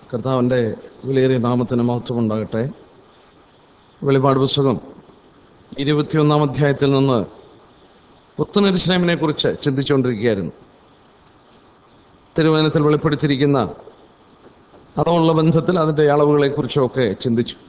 കർത്താവിൻ്റെ വിലയേറിയ നാമത്തിന് മഹത്വം ഉണ്ടാകട്ടെ വെളിപാട് പുസ്തകം ഇരുപത്തിയൊന്നാം അധ്യായത്തിൽ നിന്ന് പുത്തനരിശ്രമിനെ കുറിച്ച് ചിന്തിച്ചുകൊണ്ടിരിക്കുകയായിരുന്നു തിരുവനന്തപുരത്തിൽ വെളിപ്പെടുത്തിയിരിക്കുന്ന അതുള്ള ബന്ധത്തിൽ അതിൻ്റെ അളവുകളെക്കുറിച്ചൊക്കെ ചിന്തിച്ചു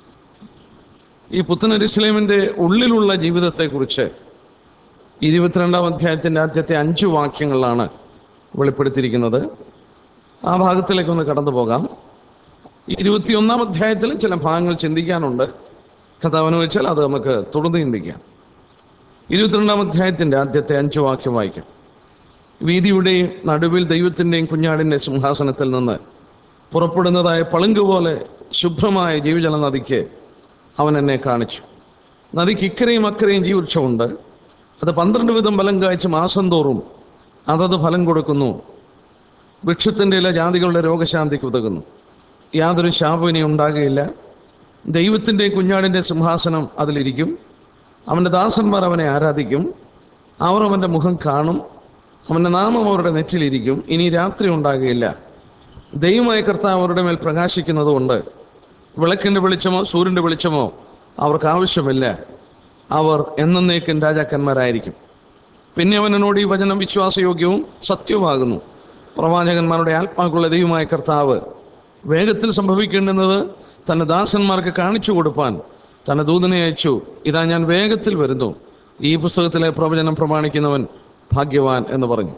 ഈ പുത്തനരിശ്ലേമിൻ്റെ ഉള്ളിലുള്ള ജീവിതത്തെക്കുറിച്ച് ഇരുപത്തിരണ്ടാം അധ്യായത്തിൻ്റെ ആദ്യത്തെ അഞ്ച് വാക്യങ്ങളിലാണ് വെളിപ്പെടുത്തിയിരിക്കുന്നത് ആ ഭാഗത്തിലേക്കൊന്ന് കടന്നു പോകാം ഇരുപത്തിയൊന്നാം അധ്യായത്തിൽ ചില ഭാഗങ്ങൾ ചിന്തിക്കാനുണ്ട് കഥാവെന്ന് വെച്ചാൽ അത് നമുക്ക് തുടർന്ന് ചിന്തിക്കാം ഇരുപത്തിരണ്ടാം അധ്യായത്തിൻ്റെ ആദ്യത്തെ അഞ്ച് വാക്യം വായിക്കാം വീതിയുടെയും നടുവിൽ ദൈവത്തിൻ്റെയും കുഞ്ഞാടിൻ്റെ സിംഹാസനത്തിൽ നിന്ന് പുറപ്പെടുന്നതായ പളുങ്ക് പോലെ ശുഭ്രമായ ജീവജല നദിക്ക് അവൻ എന്നെ കാണിച്ചു നദിക്ക് ഇക്കരയും അക്കരയും ജീവവൃക്ഷമുണ്ട് അത് പന്ത്രണ്ട് വിധം ഫലം കായ്ച്ച് മാസം തോറും അതത് ഫലം കൊടുക്കുന്നു വൃക്ഷത്തിൻ്റെ ഇല ജാതികളുടെ രോഗശാന്തിക്ക് ഉതകുന്നു യാതൊരു ശാപവിനെയും ഉണ്ടാകുകയില്ല ദൈവത്തിൻ്റെ കുഞ്ഞാടിൻ്റെ സിംഹാസനം അതിലിരിക്കും അവൻ്റെ ദാസന്മാർ അവനെ ആരാധിക്കും അവർ അവൻ്റെ മുഖം കാണും അവൻ്റെ നാമം അവരുടെ നെറ്റിലിരിക്കും ഇനി രാത്രി ഉണ്ടാകുകയില്ല ദൈവമായ കർത്താവ് അവരുടെ മേൽ പ്രകാശിക്കുന്നതുകൊണ്ട് വിളക്കിൻ്റെ വെളിച്ചമോ സൂര്യൻ്റെ വെളിച്ചമോ അവർക്ക് ആവശ്യമില്ല അവർ എന്നേക്കും രാജാക്കന്മാരായിരിക്കും പിന്നെ അവൻ എന്നോട് ഈ വചനം വിശ്വാസയോഗ്യവും സത്യവുമാകുന്നു പ്രവാചകന്മാരുടെ ആത്മാക്കളുടെ ദൈവമായ കർത്താവ് വേഗത്തിൽ സംഭവിക്കേണ്ടുന്നത് തന്റെ ദാസന്മാർക്ക് കാണിച്ചു കൊടുപ്പാൻ തന്റെ ദൂതനെ അയച്ചു ഇതാ ഞാൻ വേഗത്തിൽ വരുന്നു ഈ പുസ്തകത്തിലെ പ്രവചനം പ്രമാണിക്കുന്നവൻ ഭാഗ്യവാൻ എന്ന് പറഞ്ഞു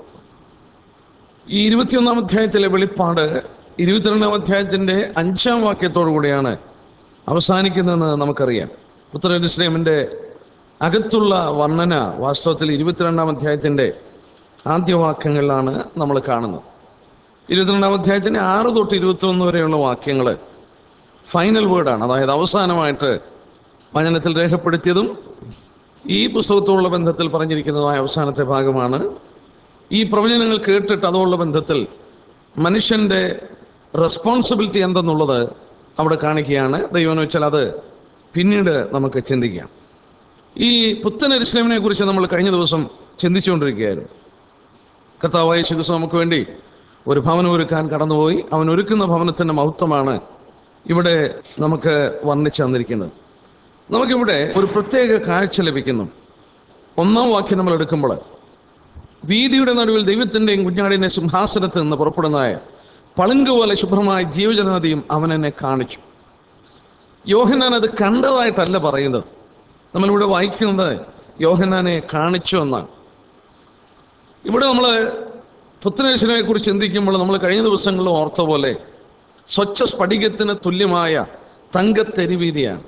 ഈ ഇരുപത്തിയൊന്നാം അധ്യായത്തിലെ വെളിപ്പാട് ഇരുപത്തിരണ്ടാം അധ്യായത്തിന്റെ അഞ്ചാം വാക്യത്തോടു കൂടിയാണ് അവസാനിക്കുന്നതെന്ന് നമുക്കറിയാം പുത്രനുശ്രേമിന്റെ അകത്തുള്ള വർണ്ണന വാസ്തവത്തിൽ ഇരുപത്തിരണ്ടാം അധ്യായത്തിന്റെ ആദ്യ വാക്യങ്ങളിലാണ് നമ്മൾ കാണുന്നത് ഇരുപത്തിരണ്ടാം അധ്യായത്തിന്റെ ആറ് തൊട്ട് ഇരുപത്തി ഒന്ന് വരെയുള്ള വാക്യങ്ങൾ ഫൈനൽ വേർഡാണ് അതായത് അവസാനമായിട്ട് വചനത്തിൽ രേഖപ്പെടുത്തിയതും ഈ പുസ്തകത്തോടുള്ള ബന്ധത്തിൽ പറഞ്ഞിരിക്കുന്നതുമായ അവസാനത്തെ ഭാഗമാണ് ഈ പ്രവചനങ്ങൾ കേട്ടിട്ട് അതുള്ള ബന്ധത്തിൽ മനുഷ്യന്റെ റെസ്പോൺസിബിലിറ്റി എന്തെന്നുള്ളത് അവിടെ കാണിക്കുകയാണ് ദൈവം എന്ന് വെച്ചാൽ അത് പിന്നീട് നമുക്ക് ചിന്തിക്കാം ഈ പുത്തൻ അരിശ്രമിനെ കുറിച്ച് നമ്മൾ കഴിഞ്ഞ ദിവസം ചിന്തിച്ചുകൊണ്ടിരിക്കുകയായിരുന്നു കർത്താവായ ശിവസ് നമുക്ക് വേണ്ടി ഒരു ഭവനം ഒരുക്കാൻ കടന്നുപോയി അവൻ ഒരുക്കുന്ന ഭവനത്തിൻ്റെ മഹത്വമാണ് ഇവിടെ നമുക്ക് വർണ്ണിച്ചു തന്നിരിക്കുന്നത് നമുക്കിവിടെ ഒരു പ്രത്യേക കാഴ്ച ലഭിക്കുന്നു ഒന്നാം വാക്യം നമ്മൾ എടുക്കുമ്പോൾ വീതിയുടെ നടുവിൽ ദൈവത്തിൻ്റെയും കുഞ്ഞാടിൻ്റെ സിംഹാസനത്തിൽ നിന്ന് പുറപ്പെടുന്നതായ പളുങ്ക് പോലെ ശുഭ്രമായ ജീവജല നദിയും അവൻ എന്നെ കാണിച്ചു യോഹനാൻ അത് കണ്ടതായിട്ടല്ല പറയുന്നത് നമ്മളിവിടെ വായിക്കുന്നത് യോഹനാനെ കാണിച്ചു എന്നാണ് ഇവിടെ നമ്മൾ പുത്തനേശ്വരനെ കുറിച്ച് ചിന്തിക്കുമ്പോൾ നമ്മൾ കഴിഞ്ഞ ദിവസങ്ങളിൽ ഓർത്ത പോലെ സ്വച്ഛ സ്ഫടികത്തിന് തുല്യമായ തങ്കത്തെരിവീതിയാണ്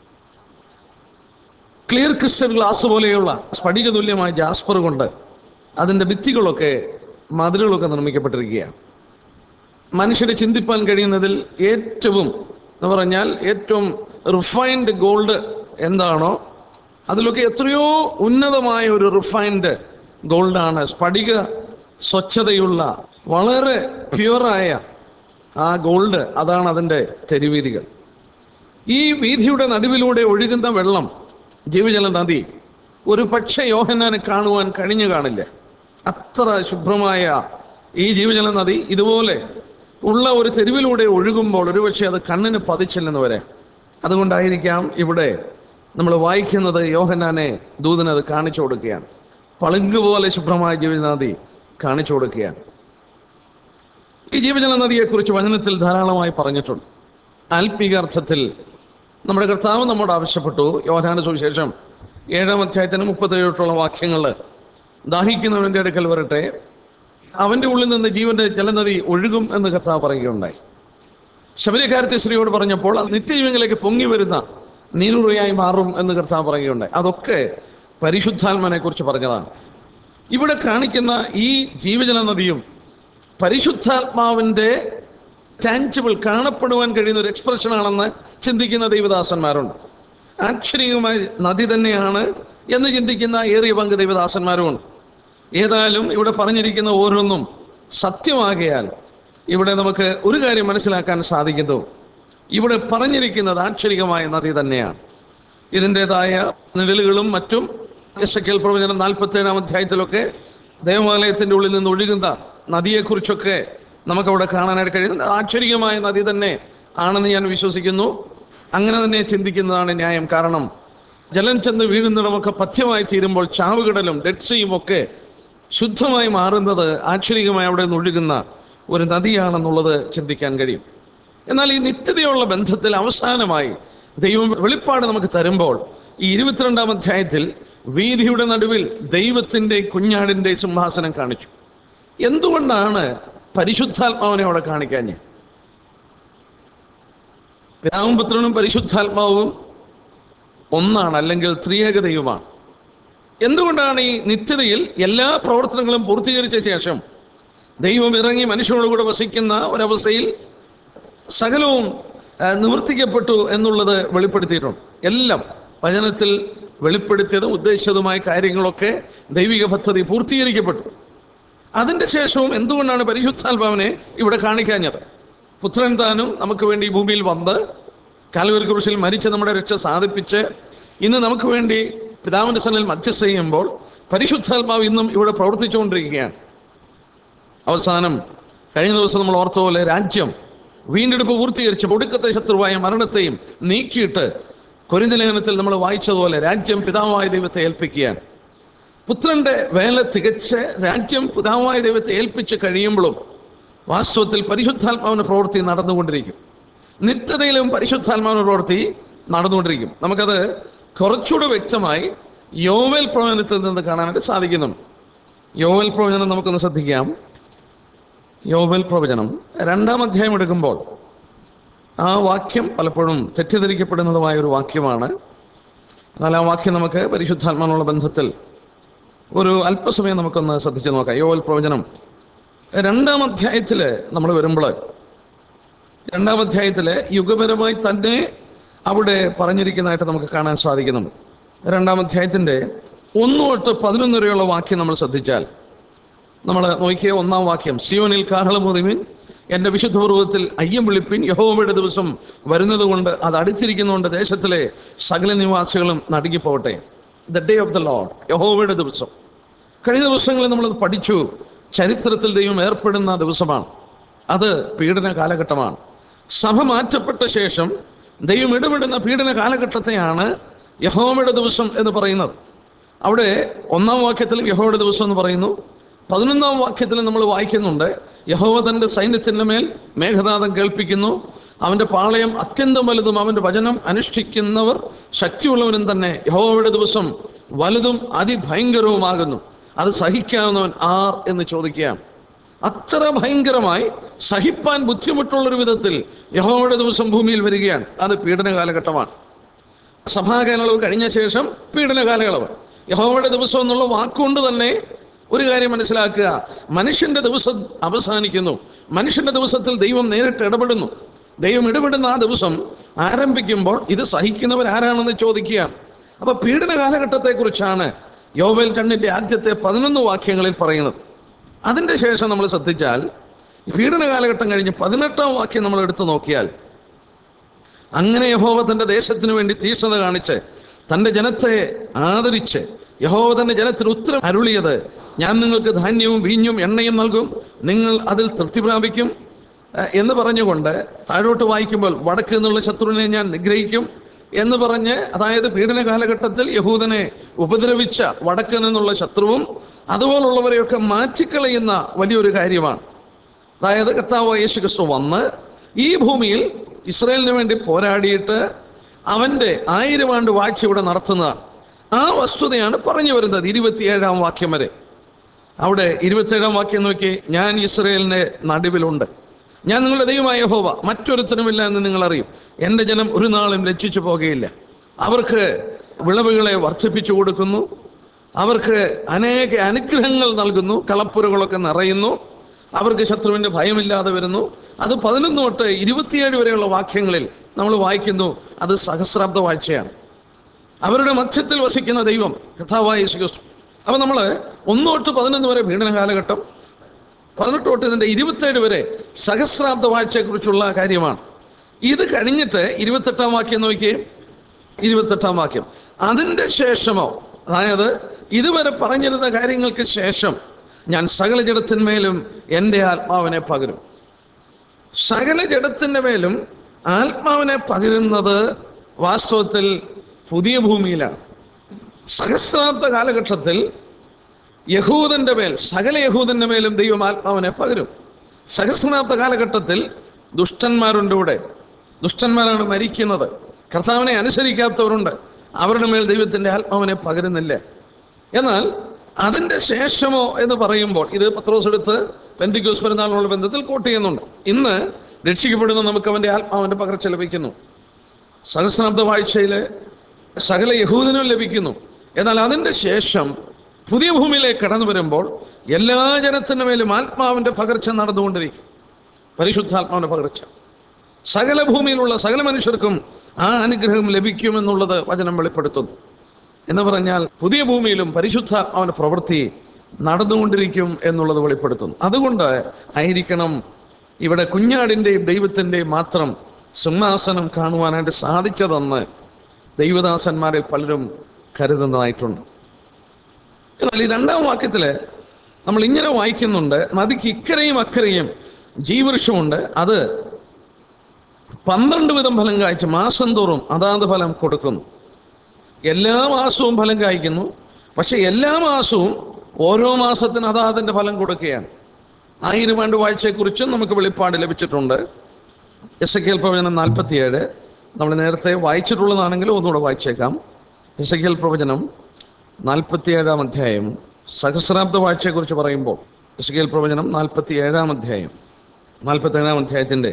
ക്ലിയർ ക്രിസ്റ്റൽ ഗ്ലാസ് പോലെയുള്ള സ്ഫടിക തുല്യമായ ജാസ്പർ കൊണ്ട് അതിൻ്റെ ഭിത്തികളൊക്കെ മതിലുകളൊക്കെ നിർമ്മിക്കപ്പെട്ടിരിക്കുകയാണ് മനുഷ്യരെ ചിന്തിപ്പാൻ കഴിയുന്നതിൽ ഏറ്റവും എന്ന് പറഞ്ഞാൽ ഏറ്റവും റിഫൈൻഡ് ഗോൾഡ് എന്താണോ അതിലൊക്കെ എത്രയോ ഉന്നതമായ ഒരു റിഫൈൻഡ് ഗോൾഡാണ് സ്ഫടിക സ്വച്ഛതയുള്ള വളരെ പ്യുവറായ ആ ഗോൾഡ് അതാണ് അതിൻ്റെ തെരുവീതികൾ ഈ വീതിയുടെ നടുവിലൂടെ ഒഴുകുന്ന വെള്ളം ജീവജല നദി ഒരു പക്ഷേ യോഹന്നാനെ കാണുവാൻ കഴിഞ്ഞു കാണില്ല അത്ര ശുഭ്രമായ ഈ ജീവജല നദി ഇതുപോലെ ഉള്ള ഒരു തെരുവിലൂടെ ഒഴുകുമ്പോൾ ഒരുപക്ഷെ അത് കണ്ണിന് പതിച്ചില്ലെന്ന് വരെ അതുകൊണ്ടായിരിക്കാം ഇവിടെ നമ്മൾ വായിക്കുന്നത് യോഹന്നാനെ ദൂതനത് കാണിച്ചു കൊടുക്കുകയാണ് പളുങ്ക് പോലെ ശുഭ്രമായ ജീവജല നദി കാണിച്ചു കൊടുക്കുകയാണ് ഈ ജീവജല നദിയെക്കുറിച്ച് വചനത്തിൽ ധാരാളമായി പറഞ്ഞിട്ടുണ്ട് ആത്മീക അർത്ഥത്തിൽ നമ്മുടെ കർത്താവ് നമ്മോട് ആവശ്യപ്പെട്ടു യോഹാന സുവിശേഷം ഏഴാം അധ്യായത്തിന് മുപ്പത്തേഴോട്ടുള്ള വാക്യങ്ങൾ ദാഹിക്കുന്നവൻ്റെ അടുക്കൽ വരട്ടെ അവൻ്റെ ഉള്ളിൽ നിന്ന് ജീവന്റെ ജലനദി ഒഴുകും എന്ന് കർത്താവ് പറയുകയുണ്ടായി ശബരിക്കാരത്തെ സ്ത്രീയോട് പറഞ്ഞപ്പോൾ അത് നിത്യജീവങ്ങളിലേക്ക് പൊങ്ങി വരുന്ന നീരുറയായി മാറും എന്ന് കർത്താവ് പറയുകയുണ്ടായി അതൊക്കെ പരിശുദ്ധാത്മനെ കുറിച്ച് പറഞ്ഞതാണ് ഇവിടെ കാണിക്കുന്ന ഈ ജീവജല നദിയും പരിശുദ്ധാത്മാവിൻ്റെ ടാഞ്ചിബിൾ കാണപ്പെടുവാൻ കഴിയുന്ന ഒരു എക്സ്പ്രഷൻ ആണെന്ന് ചിന്തിക്കുന്ന ദൈവദാസന്മാരുണ്ട് ആക്ഷരികമായ നദി തന്നെയാണ് എന്ന് ചിന്തിക്കുന്ന ഏറിയ പങ്ക് ദൈവദാസന്മാരുമുണ്ട് ഏതായാലും ഇവിടെ പറഞ്ഞിരിക്കുന്ന ഓരോന്നും സത്യമാകിയാൽ ഇവിടെ നമുക്ക് ഒരു കാര്യം മനസ്സിലാക്കാൻ സാധിക്കുന്നു ഇവിടെ പറഞ്ഞിരിക്കുന്നത് ആക്ഷരികമായ നദി തന്നെയാണ് ഇതിൻ്റെതായ നിഴലുകളും മറ്റും എസ് എ കെൽ പ്രവചനം നാൽപ്പത്തി ഏഴാം അധ്യായത്തിലൊക്കെ ദേവാലയത്തിൻ്റെ ഉള്ളിൽ നിന്ന് ഒഴുകുന്ന നദിയെക്കുറിച്ചൊക്കെ നമുക്കവിടെ കാണാനായിട്ട് കഴിയുന്നത് ആശ്ചര്യമായ നദി തന്നെ ആണെന്ന് ഞാൻ വിശ്വസിക്കുന്നു അങ്ങനെ തന്നെ ചിന്തിക്കുന്നതാണ് ന്യായം കാരണം ജലം ചെന്ന് വീഴുന്നിടമൊക്കെ പഥ്യമായി തീരുമ്പോൾ ചാവുകടലും ഡെഡ് സീയും ഒക്കെ ശുദ്ധമായി മാറുന്നത് ആശ്ചര്യമായി അവിടെ നിന്ന് ഒഴുകുന്ന ഒരു നദിയാണെന്നുള്ളത് ചിന്തിക്കാൻ കഴിയും എന്നാൽ ഈ നിത്യതയുള്ള ബന്ധത്തിൽ അവസാനമായി ദൈവം വെളിപ്പാട് നമുക്ക് തരുമ്പോൾ ഈ ഇരുപത്തിരണ്ടാം അധ്യായത്തിൽ വീതിയുടെ നടുവിൽ ദൈവത്തിന്റെ കുഞ്ഞാടിന്റെ സിംഹാസനം കാണിച്ചു എന്തുകൊണ്ടാണ് പരിശുദ്ധാത്മാവിനെ അവിടെ കാണിക്കാഞ്ഞ് പിതാവും പുത്രനും പരിശുദ്ധാത്മാവും ഒന്നാണ് അല്ലെങ്കിൽ ത്രിയേക ദൈവമാണ് എന്തുകൊണ്ടാണ് ഈ നിത്യതയിൽ എല്ലാ പ്രവർത്തനങ്ങളും പൂർത്തീകരിച്ച ശേഷം ദൈവം ഇറങ്ങി മനുഷ്യനോട് കൂടെ വസിക്കുന്ന ഒരവസ്ഥയിൽ സകലവും ആ, നിവർത്തിക്കപ്പെട്ടു എന്നുള്ളത് വെളിപ്പെടുത്തിയിട്ടുണ്ട് എല്ലാം വചനത്തിൽ വെളിപ്പെടുത്തിയതും ഉദ്ദേശിച്ചതുമായ കാര്യങ്ങളൊക്കെ ദൈവിക പദ്ധതി പൂർത്തീകരിക്കപ്പെട്ടു അതിന്റെ ശേഷവും എന്തുകൊണ്ടാണ് പരിശുദ്ധാത്മാവിനെ ഇവിടെ കാണിക്കാഞ്ഞത് പുത്രൻ താനും നമുക്ക് വേണ്ടി ഈ ഭൂമിയിൽ വന്ന് കാൽവരി കുരിശിൽ മരിച്ച് നമ്മുടെ രക്ഷ സാധിപ്പിച്ച് ഇന്ന് നമുക്ക് വേണ്ടി പിതാവിന്റെ സന്നിൽ മധ്യസ്ഥ ചെയ്യുമ്പോൾ പരിശുദ്ധാത്മാവ് ഇന്നും ഇവിടെ പ്രവർത്തിച്ചുകൊണ്ടിരിക്കുകയാണ് അവസാനം കഴിഞ്ഞ ദിവസം നമ്മൾ ഓർത്ത പോലെ രാജ്യം വീണ്ടെടുപ്പ് പൂർത്തീകരിച്ച് ഒടുക്കത്തെ ശത്രുവായ മരണത്തെയും നീക്കിയിട്ട് കൊരിന്ത ലേഖനത്തിൽ നമ്മൾ വായിച്ചതുപോലെ രാജ്യം പിതാവായ ദൈവത്തെ ഏൽപ്പിക്കുകയാണ് പുത്രന്റെ വേല തികച്ച് രാജ്യം പിതാവായ ദൈവത്തെ ഏൽപ്പിച്ച് കഴിയുമ്പോഴും വാസ്തവത്തിൽ പരിശുദ്ധാത്മാവിന്റെ പ്രവൃത്തി നടന്നുകൊണ്ടിരിക്കും നിത്യതയിലും പരിശുദ്ധാത്മാവിന്റെ പ്രവൃത്തി നടന്നുകൊണ്ടിരിക്കും നമുക്കത് കുറച്ചുകൂടെ വ്യക്തമായി യോവൽ പ്രവചനത്തിൽ നിന്ന് കാണാനായിട്ട് സാധിക്കുന്നുണ്ട് യോവൽ പ്രവചനം നമുക്കൊന്ന് ശ്രദ്ധിക്കാം യോവൽ പ്രവചനം രണ്ടാം അധ്യായം എടുക്കുമ്പോൾ ആ വാക്യം പലപ്പോഴും തെറ്റിദ്ധരിക്കപ്പെടുന്നതുമായ ഒരു വാക്യമാണ് എന്നാൽ ആ വാക്യം നമുക്ക് പരിശുദ്ധാത്മാവിനുള്ള ബന്ധത്തിൽ ഒരു അല്പസമയം നമുക്കൊന്ന് ശ്രദ്ധിച്ചു നോക്കാം യോവൽ പ്രവചനം രണ്ടാം അധ്യായത്തിൽ നമ്മൾ വരുമ്പോൾ രണ്ടാം അധ്യായത്തില് യുഗപരമായി തന്നെ അവിടെ പറഞ്ഞിരിക്കുന്നതായിട്ട് നമുക്ക് കാണാൻ സാധിക്കുന്നുണ്ട് രണ്ടാം അധ്യായത്തിന്റെ ഒന്ന് തൊട്ട് പതിനൊന്ന് വരെയുള്ള വാക്യം നമ്മൾ ശ്രദ്ധിച്ചാൽ നമ്മൾ നോക്കിയ ഒന്നാം വാക്യം സിയോനിൽ കാഹളമുതിമിൻ എന്റെ വിശുദ്ധ പൂർവ്വത്തിൽ അയ്യം വിളിപ്പിൻ യഹോവയുടെ ദിവസം വരുന്നത് കൊണ്ട് അത് അടുത്തിരിക്കുന്നതുകൊണ്ട് ദേശത്തിലെ സകല നിവാസികളും നടുങ്ങിപ്പോട്ടെ the day of the Lord യഹോവയുടെ ദിവസം കഴിഞ്ഞ ദിവസങ്ങളിൽ നമ്മളത് പഠിച്ചു ചരിത്രത്തിൽ ദൈവം ഏർപ്പെടുന്ന ദിവസമാണ് അത് പീഡന കാലഘട്ടമാണ് സഭ മാറ്റപ്പെട്ട ശേഷം ദൈവം ഇടപെടുന്ന പീഡന കാലഘട്ടത്തെയാണ് യഹോവയുടെ ദിവസം എന്ന് പറയുന്നത് അവിടെ ഒന്നാം വാക്യത്തിൽ യഹോവയുടെ ദിവസം എന്ന് പറയുന്നു പതിനൊന്നാം വാക്യത്തിൽ നമ്മൾ വായിക്കുന്നുണ്ട് യഹോവ തന്റെ സൈന്യത്തിന്റെ മേൽ മേഘനാഥം കേൾപ്പിക്കുന്നു അവന്റെ പാളയം അത്യന്തം വലുതും അവന്റെ വചനം അനുഷ്ഠിക്കുന്നവർ ശക്തിയുള്ളവനും തന്നെ യഹോവയുടെ ദിവസം വലുതും അതിഭയങ്കരവുമാകുന്നു അത് സഹിക്കാവുന്നവൻ ആർ എന്ന് ചോദിക്കുകയാണ് അത്ര ഭയങ്കരമായി സഹിപ്പാൻ ബുദ്ധിമുട്ടുള്ളൊരു വിധത്തിൽ യഹോവയുടെ ദിവസം ഭൂമിയിൽ വരികയാണ് അത് പീഡന കാലഘട്ടമാണ് സഭാകാലയളവ് കഴിഞ്ഞ ശേഷം പീഡന കാലയളവ് യഹോവയുടെ ദിവസം എന്നുള്ള വാക്കുകൊണ്ട് തന്നെ ഒരു കാര്യം മനസ്സിലാക്കുക മനുഷ്യന്റെ ദിവസം അവസാനിക്കുന്നു മനുഷ്യന്റെ ദിവസത്തിൽ ദൈവം നേരിട്ട് ഇടപെടുന്നു ദൈവം ഇടപെടുന്ന ആ ദിവസം ആരംഭിക്കുമ്പോൾ ഇത് സഹിക്കുന്നവർ ആരാണെന്ന് ചോദിക്കുകയാണ് അപ്പൊ പീഡന കാലഘട്ടത്തെക്കുറിച്ചാണ് യോവേൽ രണ്ടിന്റെ ആദ്യത്തെ പതിനൊന്ന് വാക്യങ്ങളിൽ പറയുന്നത് അതിന്റെ ശേഷം നമ്മൾ ശ്രദ്ധിച്ചാൽ ഈ പീഡന കാലഘട്ടം കഴിഞ്ഞ് പതിനെട്ടാം വാക്യം നമ്മൾ എടുത്തു നോക്കിയാൽ അങ്ങനെ യഹോവ തന്റെ ദേശത്തിന് വേണ്ടി തീക്ഷ്ണത കാണിച്ച് തന്റെ ജനത്തെ ആദരിച്ച് യഹോവ തന്റെ ജനത്തിന് ഉത്തരം അരുളിയത് ഞാൻ നിങ്ങൾക്ക് ധാന്യവും വീഞ്ഞും എണ്ണയും നൽകും നിങ്ങൾ അതിൽ തൃപ്തി പ്രാപിക്കും ഏഹ് എന്ന് പറഞ്ഞുകൊണ്ട് താഴോട്ട് വായിക്കുമ്പോൾ വടക്ക് നിന്നുള്ള ശത്രുവിനെ ഞാൻ നിഗ്രഹിക്കും എന്ന് പറഞ്ഞ് അതായത് പീഡന കാലഘട്ടത്തിൽ യഹൂദനെ ഉപദ്രവിച്ച വടക്ക് നിന്നുള്ള ശത്രുവും അതുപോലുള്ളവരെയൊക്കെ മാറ്റിക്കളയുന്ന വലിയൊരു കാര്യമാണ് അതായത് കർത്താവ് യേശു ക്രിസ്തു വന്ന് ഈ ഭൂമിയിൽ ഇസ്രയേലിന് വേണ്ടി പോരാടിയിട്ട് അവന്റെ ആയിരം ആണ്ട് വാഴ്ച ഇവിടെ നടത്തുന്നതാണ് ആ വസ്തുതയാണ് പറഞ്ഞു വരുന്നത് ഇരുപത്തിയേഴാം വാക്യം വരെ അവിടെ ഇരുപത്തിയേഴാം വാക്യം നോക്കി ഞാൻ ഇസ്രയേലിന്റെ നടുവിലുണ്ട് ഞാൻ നിങ്ങളുടെ ദൈവമായ യഹോവ മറ്റൊരുത്തനുമില്ല എന്ന് നിങ്ങൾ അറിയും എൻ്റെ ജനം ഒരു നാളും ലജ്ജിച്ചു പോകുകയില്ല അവർക്ക് വിളവുകളെ വർദ്ധിപ്പിച്ചു കൊടുക്കുന്നു അവർക്ക് അനേക അനുഗ്രഹങ്ങൾ നൽകുന്നു കളപ്പുരകളൊക്കെ നിറയുന്നു അവർക്ക് ശത്രുവിന്റെ ഭയമില്ലാതെ വരുന്നു അത് പതിനൊന്ന് തൊട്ട് ഇരുപത്തിയേഴ് വരെയുള്ള വാക്യങ്ങളിൽ നമ്മൾ വായിക്കുന്നു അത് സഹസ്രാബ്ദ വാഴ്ചയാണ് അവരുടെ മധ്യത്തിൽ വസിക്കുന്ന ദൈവം കഥാവായ യേശു ക്രിസ്തു അപ്പൊ നമ്മൾ ഒന്ന് തൊട്ട് പതിനൊന്ന് വരെ പീഡന കാലഘട്ടം പതിനെട്ട് തൊട്ട് ഇതിന്റെ ഇരുപത്തേഴ് വരെ സഹസ്രാബ്ദ വാഴ്ചയെക്കുറിച്ചുള്ള കാര്യമാണ് ഇത് കഴിഞ്ഞിട്ട് ഇരുപത്തെട്ടാം വാക്യം നോക്കിയേ ഇരുപത്തെട്ടാം വാക്യം അതിന്റെ ശേഷമോ അതായത് ഇതുവരെ പറഞ്ഞിരുന്ന കാര്യങ്ങൾക്ക് ശേഷം ഞാൻ സകല ജഡത്തിന്മേലും എൻ്റെ ആത്മാവിനെ പകരും സകല ജഡത്തിന്റെ മേലും ആത്മാവിനെ പകരുന്നത് വാസ്തവത്തിൽ പുതിയ ഭൂമിയിലാണ് സഹസ്രാബ്ദ കാലഘട്ടത്തിൽ യഹൂദന്റെ മേൽ സകല യഹൂദന്റെ മേലും ദൈവം ആത്മാവിനെ പകരും സഹസ്രാബ്ദ കാലഘട്ടത്തിൽ ദുഷ്ടന്മാരുണ്ട് ഇവിടെ ദുഷ്ടന്മാരാണ് മരിക്കുന്നത് കർത്താവിനെ അനുസരിക്കാത്തവരുണ്ട് അവരുടെ മേൽ ദൈവത്തിന്റെ ആത്മാവിനെ പകരുന്നില്ല എന്നാൽ അതിന്റെ ശേഷമോ എന്ന് പറയുമ്പോൾ ഇത് പത്രോസ് എടുത്ത് പെന്തിക്കോസ് പെരുന്നാളിനുള്ള ബന്ധത്തിൽ കോട്ട് ചെയ്യുന്നുണ്ട് ഇന്ന് രക്ഷിക്കപ്പെടുന്ന നമുക്ക് അവന്റെ ആത്മാവിന്റെ പകർച്ച ലഭിക്കുന്നു സഹസ്രാബ്ദ വാഴ്ചയിലെ സകല യഹൂദനും ലഭിക്കുന്നു എന്നാൽ അതിന്റെ ശേഷം പുതിയ ഭൂമിയിലേക്ക് കടന്നു വരുമ്പോൾ എല്ലാ ജനത്തിന്റെ മേലും ആത്മാവിന്റെ പകർച്ച നടന്നുകൊണ്ടിരിക്കും പരിശുദ്ധാത്മാവിന്റെ പകർച്ച സകല ഭൂമിയിലുള്ള സകല മനുഷ്യർക്കും ആ അനുഗ്രഹം ലഭിക്കുമെന്നുള്ളത് വചനം വെളിപ്പെടുത്തുന്നു എന്ന് പറഞ്ഞാൽ പുതിയ ഭൂമിയിലും പരിശുദ്ധാത്മാവിന്റെ പ്രവൃത്തി നടന്നുകൊണ്ടിരിക്കും എന്നുള്ളത് വെളിപ്പെടുത്തുന്നു അതുകൊണ്ട് ആയിരിക്കണം ഇവിടെ കുഞ്ഞാടിന്റെയും ദൈവത്തിന്റെയും മാത്രം സിംഹാസനം കാണുവാനായിട്ട് സാധിച്ചതെന്ന് ദൈവദാസന്മാരിൽ പലരും കരുതുന്നതായിട്ടുണ്ട് എന്നാൽ ഈ രണ്ടാം വാക്യത്തില് നമ്മൾ ഇങ്ങനെ വായിക്കുന്നുണ്ട് നദിക്ക് ഇക്കരയും അക്കരയും ജീവവൃക്ഷമുണ്ട് അത് പന്ത്രണ്ട് വിധം ഫലം കായ്ച്ച് മാസം തോറും അതാത് ഫലം കൊടുക്കുന്നു എല്ലാ മാസവും ഫലം കായ്ക്കുന്നു പക്ഷെ എല്ലാ മാസവും ഓരോ മാസത്തിന് അതാതിന്റെ ഫലം കൊടുക്കുകയാണ് ആയിരം ആണ്ട് വാഴ്ചയെക്കുറിച്ചും നമുക്ക് വെളിപ്പാട് ലഭിച്ചിട്ടുണ്ട് എസ് എ കെൽ പ്രവചനം നാൽപ്പത്തിയേഴ് നമ്മൾ നേരത്തെ വായിച്ചിട്ടുള്ളതാണെങ്കിലും ഒന്നുകൂടെ വായിച്ചേക്കാം എസ് എ കെൽ പ്രവചനം നാൽപ്പത്തിയേഴാം അധ്യായം സഹസ്രാബ്ദ വാഴ്ചയെക്കുറിച്ച് പറയുമ്പോൾ എസ് കെൽ പ്രവചനം നാൽപ്പത്തി ഏഴാം അധ്യായം നാൽപ്പത്തി ഏഴാം അധ്യായത്തിന്റെ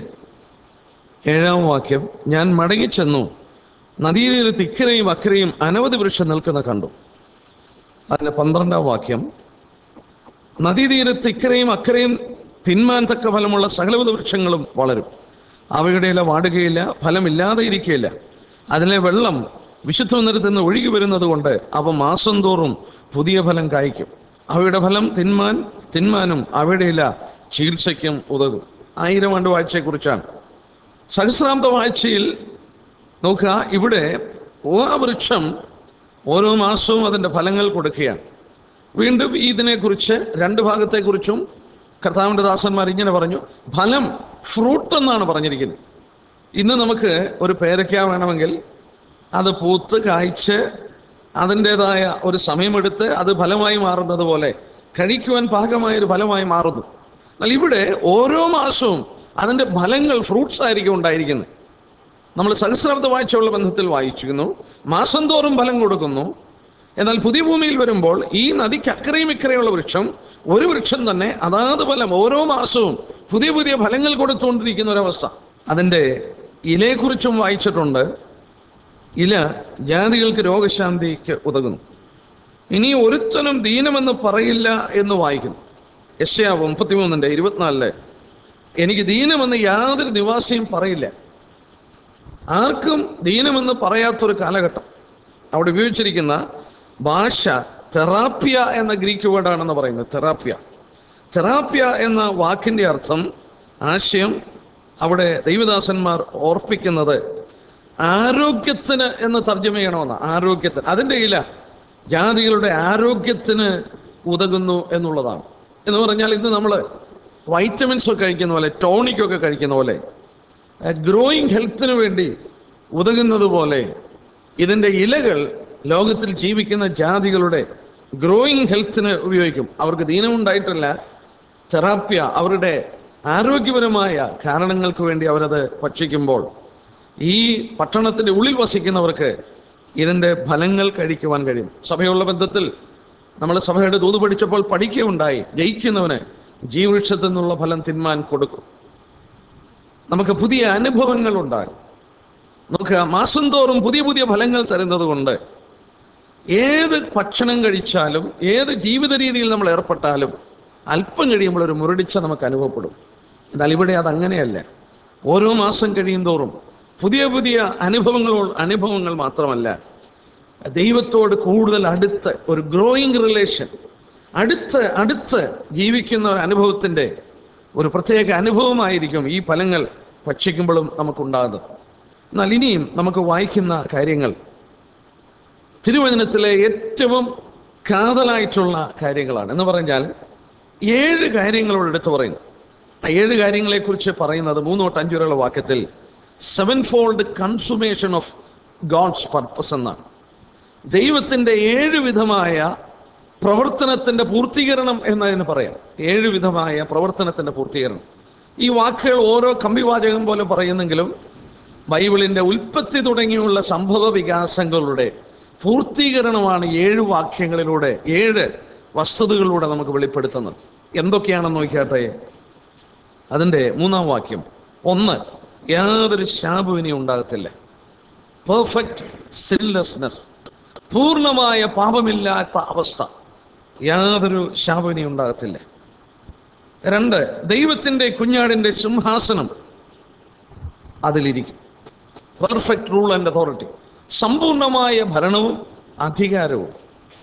ഏഴാം വാക്യം ഞാൻ മടങ്ങിച്ചെന്നു നദീതീരത്ത് ഇക്കരയും അക്കരയും അനവധി വൃക്ഷം നിൽക്കുന്ന കണ്ടു അതിന്റെ പന്ത്രണ്ടാം വാക്യം നദീതീരത്ത് ഇക്കരയും അക്കരയും തിന്മാൻ തക്ക ഫലമുള്ള സകലവിധ വൃക്ഷങ്ങളും വളരും അവയുടെ ഇല വാടുകയില്ല ഫലമില്ലാതെ ഇരിക്കുകയില്ല അതിലെ വെള്ളം വിശുദ്ധ നിരത്തിൽ നിന്ന് ഒഴുകി വരുന്നത് കൊണ്ട് അവ മാസം തോറും പുതിയ ഫലം കായ്ക്കും അവയുടെ ഫലം തിന്മാൻ തിന്മാനും അവയുടെ ഇല ചികിത്സയ്ക്കും ഉതകും ആയിരം ആണ്ട് വാഴ്ചയെക്കുറിച്ചാണ് സഹസ്രാബ്ദ വാഴ്ചയിൽ നോക്കുക ഇവിടെ ഓരോ വൃക്ഷം ഓരോ മാസവും അതിൻ്റെ ഫലങ്ങൾ കൊടുക്കുകയാണ് വീണ്ടും ഇതിനെക്കുറിച്ച് രണ്ട് ഭാഗത്തെക്കുറിച്ചും കർത്താവിൻ്റെ ദാസന്മാർ ഇങ്ങനെ പറഞ്ഞു ഫലം ഫ്രൂട്ട് എന്നാണ് പറഞ്ഞിരിക്കുന്നത് ഇന്ന് നമുക്ക് ഒരു പേരയ്ക്ക വേണമെങ്കിൽ അത് പൂത്ത് കായ്ച്ച് അതിൻ്റെതായ ഒരു സമയമെടുത്ത് അത് ഫലമായി മാറുന്നത് പോലെ കഴിക്കുവാൻ പാകമായ ഒരു ഫലമായി മാറുന്നു എന്നാൽ ഇവിടെ ഓരോ മാസവും അതിൻ്റെ ഫലങ്ങൾ ഫ്രൂട്ട്സ് ആയിരിക്കും ഉണ്ടായിരിക്കുന്നത് നമ്മൾ സഹസ്രാബ്ദ വാഴ്ചയുള്ള ബന്ധത്തിൽ വായിച്ചിരുന്നു മാസം തോറും ഫലം കൊടുക്കുന്നു എന്നാൽ പുതിയ ഭൂമിയിൽ വരുമ്പോൾ ഈ നദിക്ക് അക്കരയും ഇക്കരയുള്ള വൃക്ഷം ഒരു വൃക്ഷം തന്നെ അതാത് ഫലം ഓരോ മാസവും പുതിയ പുതിയ ഫലങ്ങൾ കൊടുത്തുകൊണ്ടിരിക്കുന്ന ഒരവസ്ഥ അതിൻ്റെ ഇലയെക്കുറിച്ചും വായിച്ചിട്ടുണ്ട് ഇല ജാതികൾക്ക് രോഗശാന്തിക്ക് ഉതകുന്നു ഇനി ഒരുത്തനും ദീനമെന്ന് പറയില്ല എന്ന് വായിക്കുന്നു യശയാ മുപ്പത്തിമൂന്നിൻ്റെ ഇരുപത്തിനാലില് എനിക്ക് ദീനമെന്ന് യാതൊരു നിവാസിയും പറയില്ല ആർക്കും ദീനമെന്ന് പറയാത്തൊരു കാലഘട്ടം അവിടെ ഉപയോഗിച്ചിരിക്കുന്ന ഭാഷ തെറാപ്യ എന്ന ഗ്രീക്ക് വേർഡാണെന്ന് പറയുന്നത് തെറാപ്യ തെറാപ്യ എന്ന വാക്കിന്റെ അർത്ഥം ആശയം അവിടെ ദൈവദാസന്മാർ ഓർപ്പിക്കുന്നത് ആരോഗ്യത്തിന് എന്ന് തർജ്ജമ ചെയ്യണമെന്ന് ആരോഗ്യത്തിന് അതിൻ്റെ ഇല ജാതികളുടെ ആരോഗ്യത്തിന് ഉതകുന്നു എന്നുള്ളതാണ് എന്ന് പറഞ്ഞാൽ ഇന്ന് നമ്മൾ വൈറ്റമിൻസ് ഒക്കെ കഴിക്കുന്ന പോലെ ടോണിക്കൊക്കെ കഴിക്കുന്ന പോലെ ഗ്രോയിങ് ഹെൽത്തിന് വേണ്ടി ഉതകുന്നത് പോലെ ഇതിൻ്റെ ഇലകൾ ലോകത്തിൽ ജീവിക്കുന്ന ജാതികളുടെ ഗ്രോയിങ് ഹെൽത്തിന് ഉപയോഗിക്കും അവർക്ക് ദീനമുണ്ടായിട്ടല്ല തെറാപ്യ അവരുടെ ആരോഗ്യപരമായ കാരണങ്ങൾക്ക് വേണ്ടി അവരത് ഭക്ഷിക്കുമ്പോൾ ഈ പട്ടണത്തിന്റെ ഉള്ളിൽ വസിക്കുന്നവർക്ക് ഇതിന്റെ ഫലങ്ങൾ കഴിക്കുവാൻ കഴിയും സഭയുള്ള ബന്ധത്തിൽ നമ്മൾ സഭയുടെ ദൂത് പഠിച്ചപ്പോൾ പഠിക്കുകയുണ്ടായി ജയിക്കുന്നവന് ജീവവൃക്ഷത്തിൽ നിന്നുള്ള ഫലം തിന്മാൻ കൊടുക്കും നമുക്ക് പുതിയ അനുഭവങ്ങൾ ഉണ്ടാകും നോക്കുക മാസം തോറും പുതിയ പുതിയ ഫലങ്ങൾ തരുന്നത് കൊണ്ട് ഏത് ഭക്ഷണം കഴിച്ചാലും ഏത് ജീവിത രീതിയിൽ നമ്മൾ ഏർപ്പെട്ടാലും അല്പം കഴിയുമ്പോൾ ഒരു മുരടിച്ച നമുക്ക് അനുഭവപ്പെടും എന്നാൽ ഇവിടെ അത് അങ്ങനെയല്ല ഓരോ മാസം കഴിയും തോറും പുതിയ പുതിയ അനുഭവങ്ങൾ അനുഭവങ്ങൾ മാത്രമല്ല ദൈവത്തോട് കൂടുതൽ അടുത്ത് ഒരു ഗ്രോയിങ് റിലേഷൻ അടുത്ത് അടുത്ത് ജീവിക്കുന്ന ഒരു അനുഭവത്തിൻ്റെ ഒരു പ്രത്യേക അനുഭവമായിരിക്കും ഈ ഫലങ്ങൾ ഭക്ഷിക്കുമ്പോഴും നമുക്കുണ്ടാകുന്നത് എന്നാൽ ഇനിയും നമുക്ക് വായിക്കുന്ന കാര്യങ്ങൾ തിരുവചനത്തിലെ ഏറ്റവും കാതലായിട്ടുള്ള കാര്യങ്ങളാണ് എന്ന് പറഞ്ഞാൽ ഏഴ് കാര്യങ്ങളോട് എടുത്തു പറയുന്നു ആ ഏഴ് കാര്യങ്ങളെക്കുറിച്ച് പറയുന്നത് മൂന്ന് തൊട്ട് അഞ്ച് വരെയുള്ള വാക്യത്തിൽ sevenfold consummation of God's purpose എന്നാണ് ദൈവത്തിൻ്റെ ഏഴ് വിധമായ പ്രവർത്തനത്തിൻ്റെ പൂർത്തീകരണം എന്നതിന് പറയാം ഏഴ് വിധമായ പ്രവർത്തനത്തിൻ്റെ പൂർത്തീകരണം ഈ വാക്കുകൾ ഓരോ കമ്പിവാചകം പോലെ പറയുന്നെങ്കിലും ബൈബിളിൻ്റെ ഉൽപ്പത്തി തുടങ്ങിയുള്ള സംഭവ വികാസങ്ങളുടെ പൂർത്തീകരണമാണ് ഏഴ് വാക്യങ്ങളിലൂടെ ഏഴ് വസ്തുതകളിലൂടെ നമുക്ക് വെളിപ്പെടുത്തുന്നത് എന്തൊക്കെയാണെന്ന് നോക്കിയാട്ടെ അതിൻ്റെ മൂന്നാം വാക്യം ഒന്ന് യാതൊരു ശാപവിനെ ഉണ്ടാകത്തില്ല പെർഫെക്റ്റ് സിൻലെസ്നെസ് പൂർണ്ണമായ പാപമില്ലാത്ത അവസ്ഥ യാതൊരു ശാപവിനെ ഉണ്ടാകത്തില്ല രണ്ട് ദൈവത്തിൻ്റെ കുഞ്ഞാടിൻ്റെ സിംഹാസനം അതിലിരിക്കും പെർഫെക്റ്റ് റൂൾ ആൻഡ് അതോറിറ്റി സമ്പൂർണമായ ഭരണവും അധികാരവും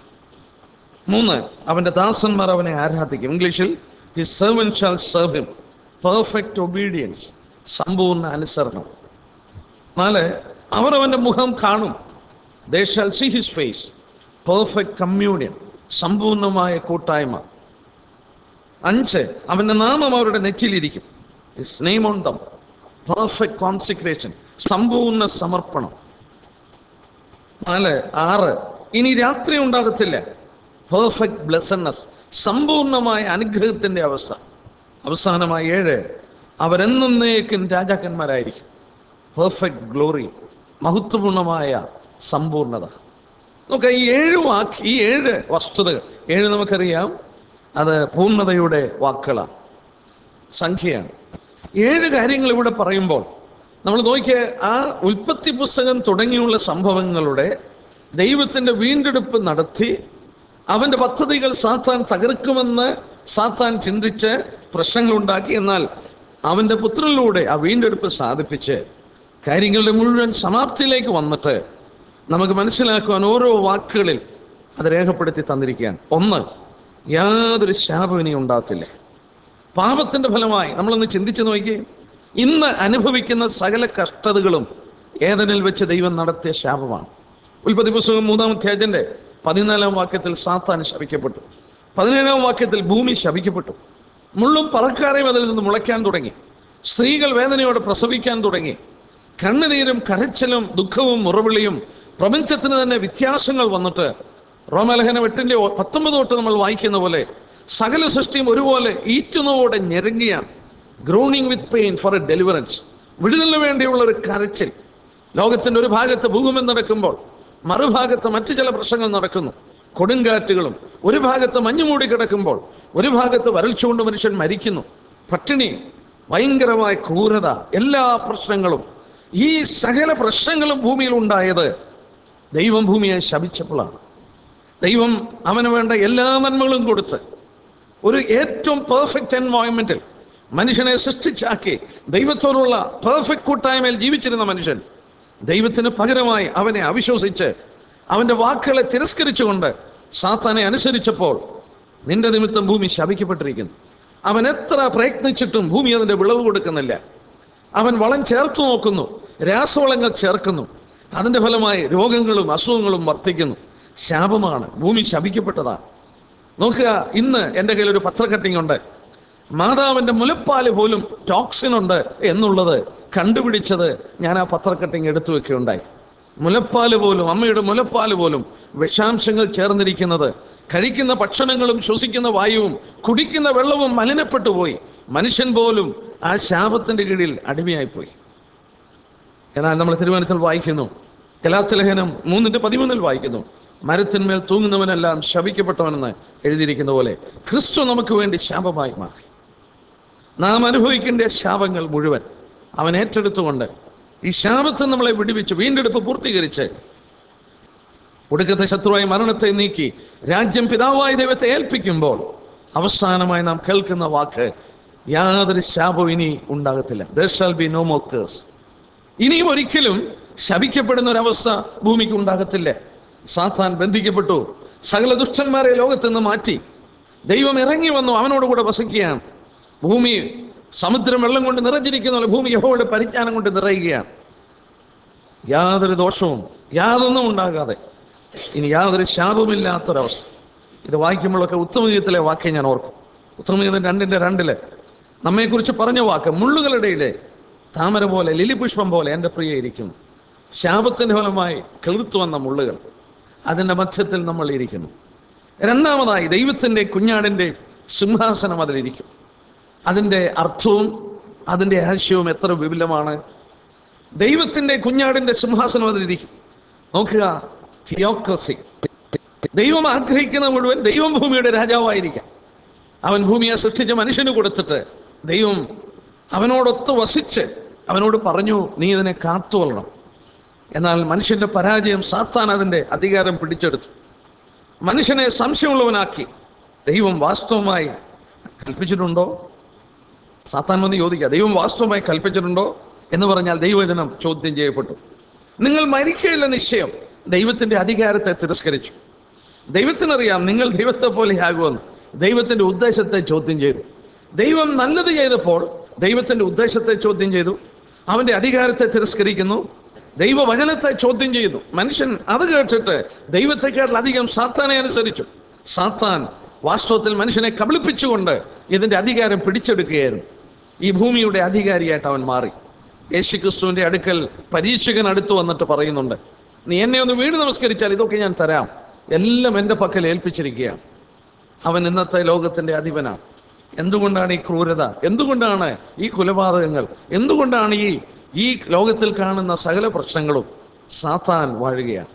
മൂന്ന് അവന്റെ ദാസന്മാർ അവനെ ആരാധിക്കും ഇംഗ്ലീഷിൽ his servants shall serve him perfect obedience സമ്പൂർണ്ണ അനുസരണം നാല് അവർ അവന്റെ മുഖം കാണും they shall see his face perfect communion സമ്പൂർണമായ കൂട്ടായ്മ അഞ്ച് അവന്റെ നാമം അവരുടെ നെറ്റിലിരിക്കും his name on them perfect consecration സമ്പൂർണ്ണ സമർപ്പണം നാല് ആറ് ഇനി രാത്രി ഉണ്ടാകത്തില്ല പെർഫെക്റ്റ് ബ്ലെസന്നസ് സമ്പൂർണമായ അനുഗ്രഹത്തിന്റെ അവസ്ഥ അവസാനമായ ഏഴ് അവരെന്നേക്കും രാജാക്കന്മാരായിരിക്കും പെർഫെക്റ്റ് ഗ്ലോറി മഹത്വപൂർണമായ സമ്പൂർണത നോക്കാം ഈ ഏഴ് വാക്ക് ഈ ഏഴ് വസ്തുതകൾ ഏഴ് നമുക്കറിയാം അത് പൂർണ്ണതയുടെ വാക്കുകളാണ് സംഖ്യയാണ് ഏഴ് കാര്യങ്ങൾ ഇവിടെ പറയുമ്പോൾ നമ്മൾ നോക്കിയ ആ ഉൽപ്പത്തി പുസ്തകം തുടങ്ങിയുള്ള സംഭവങ്ങളുടെ ദൈവത്തിന്റെ വീണ്ടെടുപ്പ് നടത്തി അവന്റെ പദ്ധതികൾ സാത്താൻ തകർക്കുമെന്ന് സാത്താൻ ചിന്തിച്ച് പ്രശ്നങ്ങളുണ്ടാക്കി എന്നാൽ അവന്റെ പുത്രനിലൂടെ ആ വീണ്ടെടുപ്പ് സാധിപ്പിച്ച് കാര്യങ്ങളുടെ മുഴുവൻ സമാപ്തിയിലേക്ക് വന്നിട്ട് നമുക്ക് മനസ്സിലാക്കുവാൻ ഓരോ വാക്കുകളിൽ അത് രേഖപ്പെടുത്തി തന്നിരിക്കുകയാണ് ഒന്ന് യാതൊരു ശാപവിനെയും ഉണ്ടാകത്തില്ല പാപത്തിന്റെ ഫലമായി നമ്മളൊന്ന് ചിന്തിച്ചു നോക്കി ഇന്ന് അനുഭവിക്കുന്ന സകല കഷ്ടതകളും ഏതനിൽ വെച്ച് ദൈവം നടത്തിയ ശാപമാണ് ഉൽപ്പത്തി പുസ്തകം മൂന്നാം അധ്യായത്തിന്റെ പതിനാലാം വാക്യത്തിൽ സാത്താൻ ശപിക്കപ്പെട്ടു പതിനേഴാം വാക്യത്തിൽ ഭൂമി ശപിക്കപ്പെട്ടു മുള്ളും പറക്കാരെയും അതിൽ നിന്ന് മുളയ്ക്കാൻ തുടങ്ങി സ്ത്രീകൾ വേദനയോടെ പ്രസവിക്കാൻ തുടങ്ങി കണ്ണുനീരും കരച്ചിലും ദുഃഖവും മുറവിളിയും പ്രപഞ്ചത്തിന് തന്നെ വ്യത്യാസങ്ങൾ വന്നിട്ട് റോമലേഖനം എട്ടിന്റെ ഒ- പത്തൊമ്പത് തൊട്ട് നമ്മൾ വായിക്കുന്ന പോലെ സകല സൃഷ്ടിയും ഒരുപോലെ ഈറ്റുന്നവോടെ ഞെരുങ്ങിയാണ് groaning with pain for a deliverance വിടുതലിന് വേണ്ടിയുള്ള ഒരു കരച്ചിൽ ലോകത്തിന്റെ ഒരു ഭാഗത്ത് ഭൂകമ്പം നടക്കുമ്പോൾ മറുഭാഗത്ത് മറ്റു ചില പ്രശ്നങ്ങൾ നടക്കുന്നു കൊടുങ്കാറ്റുകളും ഒരു ഭാഗത്ത് മഞ്ഞുമൂടി കിടക്കുമ്പോൾ ഒരു ഭാഗത്ത് വരൾച്ച കൊണ്ട് മനുഷ്യൻ മരിക്കുന്നു പട്ടിണി ഭയങ്കരമായ ക്രൂരത എല്ലാ പ്രശ്നങ്ങളും ഈ സകല പ്രശ്നങ്ങളും ഭൂമിയിൽ ഉണ്ടായത് ദൈവം ഭൂമിയെ ശപിച്ചപ്പോഴാണ് ദൈവം അവന് വേണ്ട എല്ലാ നന്മകളും കൊടുത്ത് ഒരു ഏറ്റവും പെർഫെക്റ്റ് എൻവയോൺമെന്റിൽ മനുഷ്യനെ സൃഷ്ടിച്ചാക്കി ദൈവത്തോടുള്ള പെർഫെക്റ്റ് കൂട്ടായ്മയിൽ ജീവിച്ചിരുന്ന മനുഷ്യൻ ദൈവത്തിന് പകരമായി അവനെ അവിശ്വസിച്ച് അവന്റെ വാക്കുകളെ തിരസ്കരിച്ചുകൊണ്ട് സാത്താനെ അനുസരിച്ചപ്പോൾ നിന്റെ നിമിത്തം ഭൂമി ശപിക്കപ്പെട്ടിരിക്കുന്നു അവൻ എത്ര പ്രയത്നിച്ചിട്ടും ഭൂമി അതിന്റെ വിളവ് കൊടുക്കുന്നില്ല അവൻ വളം ചേർത്ത് നോക്കുന്നു രാസവളങ്ങൾ ചേർക്കുന്നു അതിന്റെ ഫലമായി രോഗങ്ങളും അസുഖങ്ങളും വർദ്ധിക്കുന്നു ശാപമാണ് ഭൂമി ശപിക്കപ്പെട്ടതാണ് നോക്കുക ഇന്ന് എൻ്റെ കയ്യിൽ ഒരു പത്ര കട്ടിംഗ് ഉണ്ട് മാതാവിന്റെ മുലപ്പാല് പോലും ടോക്സിൻ ഉണ്ട് എന്നുള്ളത് കണ്ടുപിടിച്ചത് ഞാൻ ആ പത്ര കട്ടിംഗ് എടുത്തു വെക്കുകയുണ്ടായി മുലപ്പാല് പോലും അമ്മയുടെ മുലപ്പാല് പോലും വിഷാംശങ്ങൾ ചേർന്നിരിക്കുന്നത് കഴിക്കുന്ന ഭക്ഷണങ്ങളും ശ്വസിക്കുന്ന വായുവും കുടിക്കുന്ന വെള്ളവും മലിനപ്പെട്ടു പോയി മനുഷ്യൻ പോലും ആ ശാപത്തിന്റെ കീഴിൽ അടിമയായി പോയി എന്നാൽ നമ്മൾ തിരുവനന്തപുരത്തിൽ വായിക്കുന്നു കലാത്തലേഖനം മൂന്നിന്റെ പതിമൂന്നിൽ വായിക്കുന്നു മരത്തിന്മേൽ തൂങ്ങുന്നവനെല്ലാം ശപിക്കപ്പെട്ടവനെന്ന് എഴുതിയിരിക്കുന്ന പോലെ ക്രിസ്തു നമുക്ക് വേണ്ടി ശാപമായി മാറി നാം അനുഭവിക്കേണ്ട ശാപങ്ങൾ മുഴുവൻ അവൻ ഏറ്റെടുത്തുകൊണ്ട് ഈ ശാപത്തിൽ നമ്മളെ വിടുവിച്ച് വീണ്ടെടുപ്പ് പൂർത്തീകരിച്ച് ഒടുക്കത്തെ ശത്രുവായ മരണത്തെ നീക്കി രാജ്യം പിതാവായ ദൈവത്തെ ഏൽപ്പിക്കുമ്പോൾ അവസാനമായി നാം കേൾക്കുന്ന വാക്ക് യാതൊരു ശാപവും ഇനി ഉണ്ടാകത്തില്ല there shall be no more curse ഇനിയും ഒരിക്കലും ശപിക്കപ്പെടുന്ന ഒരവസ്ഥ ഭൂമിക്ക് ഉണ്ടാകത്തില്ല സാത്താൻ ബന്ധിക്കപ്പെട്ടു സകല ദുഷ്ടന്മാരെ ലോകത്ത് നിന്ന് മാറ്റി ദൈവം ഇറങ്ങി വന്നു അവനോട് കൂടെ വസിക്കുകയാണ് ഭൂമി സമുദ്രം വെള്ളം കൊണ്ട് നിറഞ്ഞിരിക്കുന്ന പോലെ ഭൂമി യഹോയുടെ പരിജ്ഞാനം കൊണ്ട് നിറയുകയാണ് യാതൊരു ദോഷവും യാതൊന്നും ഉണ്ടാകാതെ ഇനി യാതൊരു ശാപമില്ലാത്തൊരവസ്ഥ ഇത് വായിക്കുമ്പോഴൊക്കെ ഉത്തമഗീതത്തിലെ വാക്യം ഞാൻ ഓർക്കും ഉത്തമഗീതം രണ്ടിന്റെ രണ്ടില് നമ്മെക്കുറിച്ച് പറഞ്ഞ വാക്ക് മുള്ളുകളുടെ ഇടയിലെ താമര പോലെ ലിലിപുഷ്പം പോലെ എൻ്റെ പ്രിയ ഇരിക്കുന്നു ശാപത്തിൻ്റെ ഫലമായി കിളിർത്തു വന്ന മുള്ളുകൾ അതിൻ്റെ മധ്യത്തിൽ നമ്മൾ ഇരിക്കുന്നു രണ്ടാമതായി ദൈവത്തിൻ്റെ കുഞ്ഞാടിൻ്റെ സിംഹാസനം അതിലിരിക്കും അതിൻ്റെ അർത്ഥവും അതിൻ്റെ ആശയവും എത്ര വിപുലമാണ് ദൈവത്തിൻ്റെ കുഞ്ഞാടിൻ്റെ സിംഹാസനം അതിലിരിക്കും നോക്കുക തിയോക്രസി ദൈവം ആഗ്രഹിക്കുന്ന മുഴുവൻ ദൈവം ഭൂമിയുടെ രാജാവായിരിക്കാം അവൻ ഭൂമിയെ സൃഷ്ടിച്ച മനുഷ്യന് കൊടുത്തിട്ട് ദൈവം അവനോടൊത്ത് വസിച്ച് അവനോട് പറഞ്ഞു നീ ഇതിനെ കാത്തുകൊള്ളണം എന്നാൽ മനുഷ്യന്റെ പരാജയം സാത്താൻ അതിൻ്റെ അധികാരം പിടിച്ചെടുത്തു മനുഷ്യനെ സംശയമുള്ളവനാക്കി ദൈവം വാസ്തവമായി കൽപ്പിച്ചിട്ടുണ്ടോ സാത്താൻ വന്ന് ചോദിക്കുക ദൈവം വാസ്തവമായി കൽപ്പിച്ചിട്ടുണ്ടോ എന്ന് പറഞ്ഞാൽ ദൈവജനം ചോദ്യം ചെയ്യപ്പെട്ടു നിങ്ങൾ മരിക്കുകയില്ല നിശ്ചയം ദൈവത്തിന്റെ അധികാരത്തെ തിരസ്കരിച്ചു ദൈവത്തിനറിയാം നിങ്ങൾ ദൈവത്തെ പോലെയാകുമെന്ന് ദൈവത്തിന്റെ ഉദ്ദേശത്തെ ചോദ്യം ചെയ്തു ദൈവം നല്ലത് ചെയ്തപ്പോൾ ദൈവത്തിന്റെ ഉദ്ദേശത്തെ ചോദ്യം ചെയ്തു അവന്റെ അധികാരത്തെ തിരസ്കരിക്കുന്നു ദൈവവചനത്തെ ചോദ്യം ചെയ്യുന്നു മനുഷ്യൻ അത് കേട്ടിട്ട് ദൈവത്തെക്കാട്ടിൽ അധികം സാത്താനെ അനുസരിച്ചു സാത്താൻ വാസ്തവത്തിൽ മനുഷ്യനെ കബളിപ്പിച്ചുകൊണ്ട് ഇതിന്റെ അധികാരം പിടിച്ചെടുക്കുകയായിരുന്നു ഈ ഭൂമിയുടെ അധികാരിയായിട്ട് അവൻ മാറി യേശുക്രിസ്തുവിന്റെ അടുക്കൽ പരീക്ഷകൻ അടുത്ത് വന്നിട്ട് പറയുന്നുണ്ട് നീ എന്നെ ഒന്ന് വീട് നമസ്കരിച്ചാൽ ഇതൊക്കെ ഞാൻ തരാം എല്ലാം എൻ്റെ പക്കൽ ഏൽപ്പിച്ചിരിക്കുകയാണ് അവൻ ഇന്നത്തെ ലോകത്തിന്റെ അധിപനാണ് എന്തുകൊണ്ടാണ് ഈ ക്രൂരത എന്തുകൊണ്ടാണ് ഈ കൊലപാതകങ്ങൾ എന്തുകൊണ്ടാണ് ഈ ഈ ലോകത്തിൽ കാണുന്ന സകല പ്രശ്നങ്ങളും സാത്താൻ വാഴുകയാണ്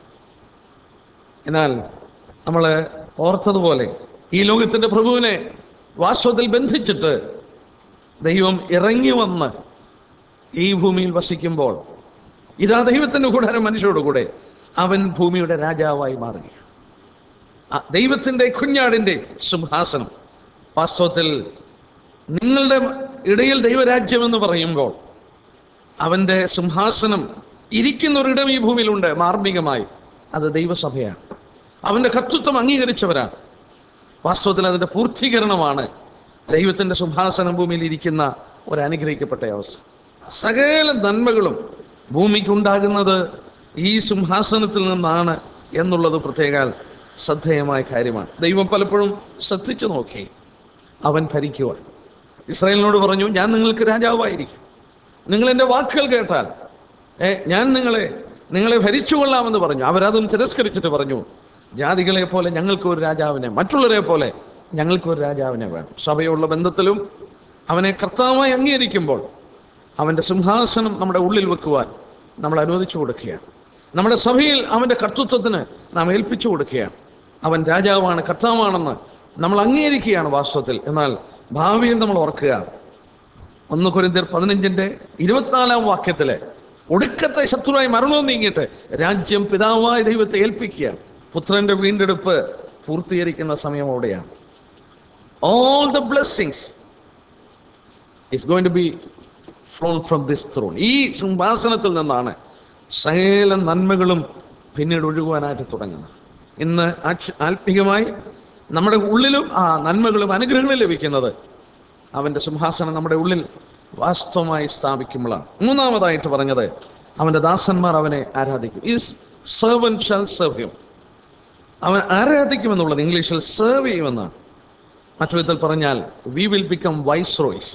എന്നാൽ നമ്മൾ ഓർത്തതുപോലെ ഈ ലോകത്തിന്റെ പ്രഭുവിനെ വാസ്തവത്തിൽ ബന്ധിച്ചിട്ട് ദൈവം ഇറങ്ങി വന്ന് ഈ ഭൂമിയിൽ വസിക്കുമ്പോൾ ഇതാ ദൈവത്തിന്റെ കൂടാരം മനുഷ്യരോട് കൂടെ അവൻ ഭൂമിയുടെ രാജാവായി മാറുകയാണ് ആ ദൈവത്തിന്റെ കുഞ്ഞാടിന്റെ സിംഹാസനം വാസ്തവത്തിൽ നിങ്ങളുടെ ഇടയിൽ ദൈവരാജ്യം എന്ന് പറയുമ്പോൾ അവന്റെ സിംഹാസനം ഇരിക്കുന്ന ഒരിടം ഈ ഭൂമിയിലുണ്ട് മാർമികമായി അത് ദൈവസഭയാണ് അവന്റെ കർത്തൃത്വം അംഗീകരിച്ചവരാണ് വാസ്തവത്തിൽ അതിന്റെ പൂർത്തീകരണമാണ് ദൈവത്തിന്റെ സിംഹാസനം ഭൂമിയിൽ ഇരിക്കുന്ന ഒരു അനുഗ്രഹിക്കപ്പെട്ട അവസ്ഥ സകല നന്മകളും ഭൂമിക്കുണ്ടാകുന്നത് ഈ സിംഹാസനത്തിൽ നിന്നാണ് എന്നുള്ളത് പ്രത്യേക ശ്രദ്ധേയമായ കാര്യമാണ് ദൈവം പലപ്പോഴും ശ്രദ്ധിച്ചു നോക്കി അവൻ ഭരിക്കുവാൻ ഇസ്രായേലിനോട് പറഞ്ഞു ഞാൻ നിങ്ങൾക്ക് രാജാവായിരിക്കും നിങ്ങൾ എൻ്റെ വാക്കുകൾ കേട്ടാൽ ഏ ഞാൻ നിങ്ങളെ നിങ്ങളെ ഭരിച്ചുകൊള്ളാമെന്ന് പറഞ്ഞു അവരതും തിരസ്കരിച്ചിട്ട് പറഞ്ഞു ജാതികളെ പോലെ ഞങ്ങൾക്ക് ഒരു രാജാവിനെ മറ്റുള്ളവരെ പോലെ ഞങ്ങൾക്ക് ഒരു രാജാവിനെ വേണം സഭയുള്ള ബന്ധത്തിലും അവനെ കർത്താവായി അംഗീകരിക്കുമ്പോൾ അവൻ്റെ സിംഹാസനം നമ്മുടെ ഉള്ളിൽ വെക്കുവാൻ നമ്മൾ അനുവദിച്ചു കൊടുക്കുകയാണ് നമ്മുടെ സഭയിൽ അവൻ്റെ കർത്തൃത്വത്തിന് നാം ഏൽപ്പിച്ചു കൊടുക്കുകയാണ് അവൻ രാജാവാണ് കർത്താവാണെന്ന് നമ്മൾ അംഗീകരിക്കുകയാണ് വാസ്തവത്തിൽ എന്നാൽ ഭാവിയിൽ നമ്മൾ ഓർക്കുക ഒന്ന് കുരിന്തിയർ പതിനഞ്ചിന്റെ ഇരുപത്തിനാലാം വാക്യത്തിലെ ഒടുക്കത്തെ ശത്രുവായി മരണവും നീങ്ങിയിട്ട് രാജ്യം പിതാവായ ദൈവത്തെ ഏൽപ്പിക്കുകയാണ് പുത്രന്റെ വീണ്ടെടുപ്പ് പൂർത്തീകരിക്കുന്ന സമയം അവിടെയാണ് all the blessings is going to be flown from this throne ഈ സിംഹാസനത്തിൽ നിന്നാണ് സകല നന്മകളും പിന്നീട് ഒഴുകുവാനായിട്ട് തുടങ്ങുന്നത് ഇന്ന് ആക്ഷ- ആത്മികമായി നമ്മുടെ ഉള്ളിലും ആ നന്മകളും അനുഗ്രഹങ്ങളും ലഭിക്കുന്നത് അവൻ്റെ സിംഹാസനം നമ്മുടെ ഉള്ളിൽ വാസ്തവമായി സ്ഥാപിക്കുമ്പോഴാണ് മൂന്നാമതായിട്ട് പറഞ്ഞത് അവൻ്റെ ദാസന്മാർ അവനെ ആരാധിക്കും his servants shall serve him അവൻ ആരാധിക്കുമെന്നുള്ളത് ഇംഗ്ലീഷിൽ സെർവ് ചെയ്യുമെന്നാണ് മറ്റു വിധത്തിൽ പറഞ്ഞാൽ we will become viceroys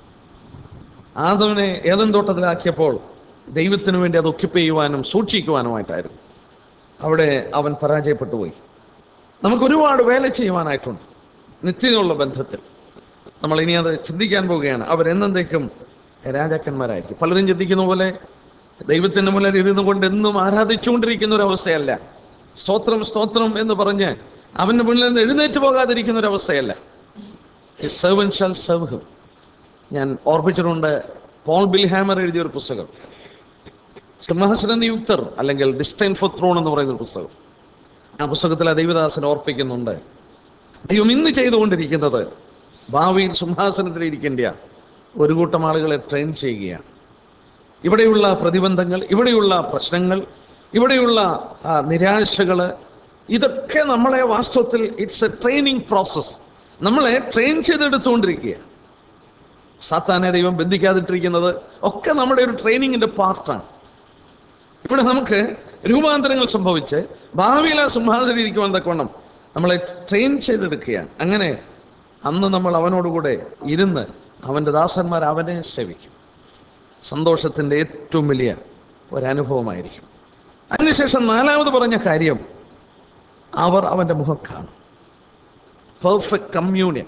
ആദവനെ ഏതൻ തോട്ടത്തിലാക്കിയപ്പോൾ ദൈവത്തിനു വേണ്ടി അത് ഒക്കിപ്പ് ചെയ്യുവാനും സൂക്ഷിക്കുവാനുമായിട്ടായിരുന്നു അവിടെ അവൻ പരാജയപ്പെട്ടു പോയി നമുക്ക് ഒരുപാട് വേല ചെയ്യുവാനായിട്ടുണ്ട് നിത്യതയുള്ള ബന്ധത്തിൽ നമ്മൾ ഇനി അത് ചിന്തിക്കാൻ പോവുകയാണ് അവരെന്നേക്കും രാജാക്കന്മാരായിരിക്കും പലരും ചിന്തിക്കുന്ന പോലെ ദൈവത്തിന്റെ മുന്നിൽ ഇരുന്നു കൊണ്ട് എന്നും ആരാധിച്ചുകൊണ്ടിരിക്കുന്ന ഒരു അവസ്ഥയല്ല സ്തോത്രം സ്തോത്രം എന്ന് പറഞ്ഞ് അവന്റെ മുന്നിൽ നിന്ന് എഴുന്നേറ്റ് പോകാതിരിക്കുന്ന ഒരു അവസ്ഥയല്ല സെർവൻ ഷാൽ സെർവ് ഹിം ഞാൻ ഓർപ്പിച്ചിട്ടുണ്ട് പോൾ ബിൽഹാമർ എഴുതിയ ഒരു പുസ്തകം സിംഹാസന നിയുക്തർ അല്ലെങ്കിൽ ഡിസ്റ്റൈൻ ഫോർ ത്രോൺ എന്ന് പറയുന്ന ഒരു പുസ്തകം ആ പുസ്തകത്തിൽ ആ ദൈവദാസൻ ഓർപ്പിക്കുന്നുണ്ട് ദൈവം ഇന്ന് ചെയ്തുകൊണ്ടിരിക്കുന്നത് ഭാവിയിൽ സിംഹാസനത്തിൽ ഇരിക്കേണ്ട ഒരു കൂട്ടം ആളുകളെ ട്രെയിൻ ചെയ്യുകയാണ് ഇവിടെയുള്ള പ്രതിബന്ധങ്ങൾ ഇവിടെയുള്ള പ്രശ്നങ്ങൾ ഇവിടെയുള്ള ആ, നിരാശകള് ഇതൊക്കെ നമ്മളെ വാസ്തവത്തിൽ ഇറ്റ്സ് എ ട്രെയിനിങ് പ്രോസസ് നമ്മളെ ട്രെയിൻ ചെയ്തെടുത്തുകൊണ്ടിരിക്കുകയാണ് സാത്താനെ ദൈവം ബന്ധിക്കാതിട്ടിരിക്കുന്നത് ഒക്കെ നമ്മുടെ ഒരു ട്രെയിനിങ്ങിന്റെ പാർട്ടാണ് ഇവിടെ നമുക്ക് രൂപാന്തരങ്ങൾ സംഭവിച്ച് ഭാവിയിൽ ആ സിംഹാസനം ഇരിക്കുവാൻ തക്കവണ്ണം നമ്മളെ ട്രെയിൻ ചെയ്തെടുക്കുകയാണ് അങ്ങനെ അന്ന് നമ്മൾ അവനോടുകൂടെ ഇരുന്ന് അവൻ്റെ ദാസന്മാർ അവനെ സേവിക്കും സന്തോഷത്തിൻ്റെ ഏറ്റവും വലിയ ഒരനുഭവമായിരിക്കും അതിനുശേഷം നാലാമത് പറഞ്ഞ കാര്യം അവർ അവൻ്റെ മുഖം കാണും പെർഫെക്റ്റ് കമ്മ്യൂണിയൻ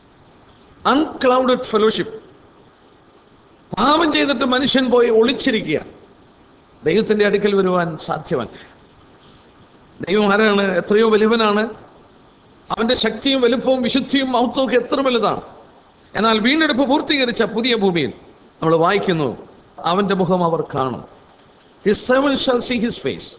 അൺക്ലൗഡഡ് ഫെലോഷിപ്പ് പാപം ചെയ്തിട്ട് മനുഷ്യൻ പോയി ഒളിച്ചിരിക്കുക ദൈവത്തിന്റെ അടുക്കൽ വരുവാൻ സാധ്യമല്ല ദൈവം ആരാണ് എത്രയോ വലുവനാണ് അവന്റെ ശക്തിയും വലുപ്പവും വിശുദ്ധിയും മഹത്വവും ഒക്കെ എത്ര വലുതാണ് എന്നാൽ വീണ്ടെടുപ്പ് പൂർത്തീകരിച്ച പുതിയ ഭൂമിയിൽ നമ്മൾ വായിക്കുന്നു അവന്റെ മുഖം അവർ കാണും ഹിസ് സെവൻ ഷാൽ സീ ഹിസ് ഫേസ്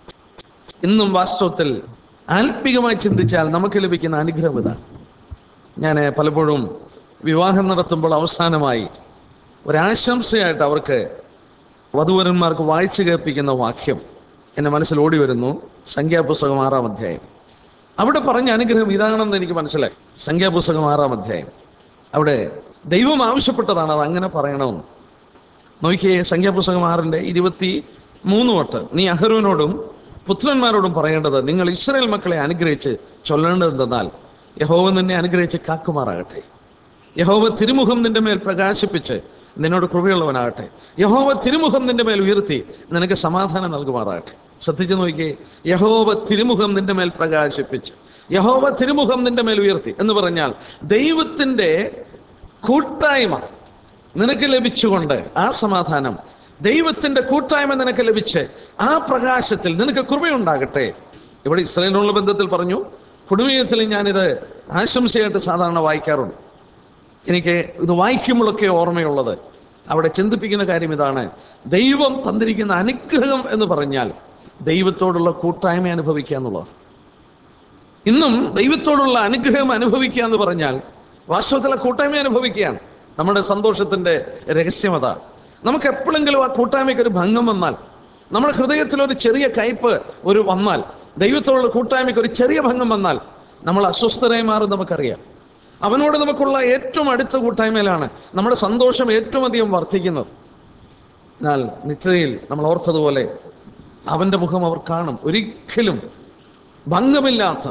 ഇന്നും വാസ്തവത്തിൽ ആത്മികമായി ചിന്തിച്ചാൽ നമുക്ക് ലഭിക്കുന്ന അനുഗ്രഹം ഇതാണ് ഞാൻ പലപ്പോഴും വിവാഹം നടത്തുമ്പോൾ അവസാനമായി ഒരാശംസയായിട്ട് അവർക്ക് വധുവരന്മാർക്ക് വായിച്ചു കേൾപ്പിക്കുന്ന വാക്യം എൻ്റെ മനസ്സിൽ ഓടി വരുന്നു സംഖ്യാപുസ്തകം ആറാം അധ്യായം അവിടെ പറഞ്ഞ അനുഗ്രഹം ഇതാണെന്ന് എനിക്ക് മനസ്സിലായി സംഖ്യാപുസ്തകം ആറാം അധ്യായം അവിടെ ദൈവം ആവശ്യപ്പെട്ടതാണ് അത് അങ്ങനെ പറയണമെന്ന് നോക്കിയേ സംഖ്യാപുസ്തകം ആറിൻ്റെ ഇരുപത്തി മൂന്ന് തൊട്ട് നീ അഹരോനോടും പുത്രന്മാരോടും പറയേണ്ടത് നിങ്ങൾ ഇസ്രായേൽ മക്കളെ അനുഗ്രഹിച്ച് ചൊല്ലേണ്ടതെന്നാൽ യഹോവ നിന്നെ അനുഗ്രഹിച്ച് കാക്കുമാറാകട്ടെ യഹോവ തിരുമുഖം നിന്റെ മേൽ പ്രകാശിപ്പിച്ച് നിന്നോട് കൃപയുള്ളവനാകട്ടെ യഹോവ തിരുമുഖം നിന്റെ മേൽ ഉയർത്തി നിനക്ക് സമാധാനം നൽകുമാറാകട്ടെ ശ്രദ്ധിച്ചു നോക്കിയേ യഹോവ തിരുമുഖം നിന്റെ മേൽ പ്രകാശിപ്പിച്ച് യഹോവ തിരുമുഖം നിന്റെ മേൽ ഉയർത്തി എന്ന് പറഞ്ഞാൽ ദൈവത്തിന്റെ കൂട്ടായ്മ നിനക്ക് ലഭിച്ചുകൊണ്ട് ആ സമാധാനം ദൈവത്തിന്റെ കൂട്ടായ്മ നിനക്ക് ലഭിച്ച് ആ പ്രകാശത്തിൽ നിനക്ക് കൃപയുണ്ടാകട്ടെ ഇവിടെ ഇസ്രയേലിനുള്ള ബന്ധത്തിൽ പറഞ്ഞു കുടുംബത്തിൽ ഞാനിത് ആശംസയായിട്ട് സാധാരണ വായിക്കാറുണ്ട് എനിക്ക് ഇത് വായിക്കുമ്പോഴൊക്കെ ഓർമ്മയുള്ളത് അവിടെ ചിന്തിപ്പിക്കുന്ന കാര്യം ഇതാണ് ദൈവം തന്നിരിക്കുന്ന അനുഗ്രഹം എന്ന് പറഞ്ഞാൽ ദൈവത്തോടുള്ള കൂട്ടായ്മ അനുഭവിക്കുക എന്നുള്ളത് ഇന്നും ദൈവത്തോടുള്ള അനുഗ്രഹം അനുഭവിക്കുക എന്ന് പറഞ്ഞാൽ വാസ്തവത്തിലെ കൂട്ടായ്മ അനുഭവിക്കുകയാണ് നമ്മുടെ സന്തോഷത്തിന്റെ രഹസ്യം അതാണ് നമുക്ക് എപ്പോഴെങ്കിലും ആ കൂട്ടായ്മയ്ക്ക് ഒരു ഭംഗം വന്നാൽ നമ്മുടെ ഹൃദയത്തിൽ ഒരു ചെറിയ കയ്പ് ഒരു വന്നാൽ ദൈവത്തോടുള്ള കൂട്ടായ്മയ്ക്ക് ഒരു ചെറിയ ഭംഗം വന്നാൽ നമ്മൾ അസ്വസ്ഥരായി മാറും നമുക്കറിയാം അവനോട് നമുക്കുള്ള ഏറ്റവും അടുത്ത കൂട്ടായ്മയിലാണ് നമ്മുടെ സന്തോഷം ഏറ്റവും അധികം വർദ്ധിക്കുന്നത് എന്നാൽ നിത്യതയിൽ നമ്മൾ ഓർത്തതുപോലെ അവന്റെ മുഖം അവർ കാണും ഒരിക്കലും ഭംഗമില്ലാത്ത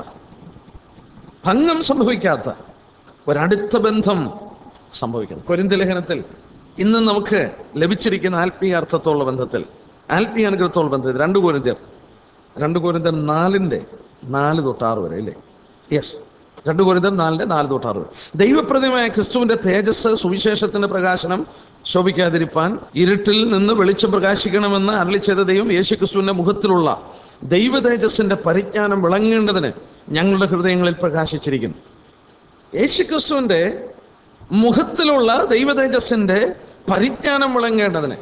ഭംഗം സംഭവിക്കാത്ത ഒരടുത്ത ബന്ധം സംഭവിക്കുന്നത് കൊരിന്ത ലേഖനത്തിൽ ഇന്ന് നമുക്ക് ലഭിച്ചിരിക്കുന്ന ആത്മീയ അർത്ഥത്തോളം ബന്ധത്തിൽ ആത്മീയ അനുഗ്രഹത്തോളം ബന്ധത്തിൽ രണ്ട് കോരിന്ത്യർ രണ്ട് കോരിന്ത്യർ നാലിൻ്റെ നാല് തൊട്ട് ആറ് വരെ അല്ലേ യെസ് രണ്ട് കോരിന്ത്യർ നാലിൻ്റെ നാല് തൊട്ട് ആറ് വരെ ദൈവപ്രതിമായ ക്രിസ്തുവിന്റെ തേജസ് സുവിശേഷത്തിന്റെ പ്രകാശനം ശോഭിക്കാതിരിപ്പാൻ ഇരുട്ടിൽ നിന്ന് വെളിച്ചം പ്രകാശിക്കണമെന്ന് അരളി ചെയ്ത ദൈവം യേശു ക്രിസ്തുവിന്റെ മുഖത്തിലുള്ള ദൈവ തേജസ്സിന്റെ പരിജ്ഞാനം വിളങ്ങേണ്ടതിന് ഞങ്ങളുടെ ഹൃദയങ്ങളിൽ പ്രകാശിച്ചിരിക്കുന്നു യേശുക്രിസ്തുവിന്റെ മുഖത്തിലുള്ള ദൈവ തേജസ്സിന്റെ പരിജ്ഞാനം വിളങ്ങേണ്ടതിന്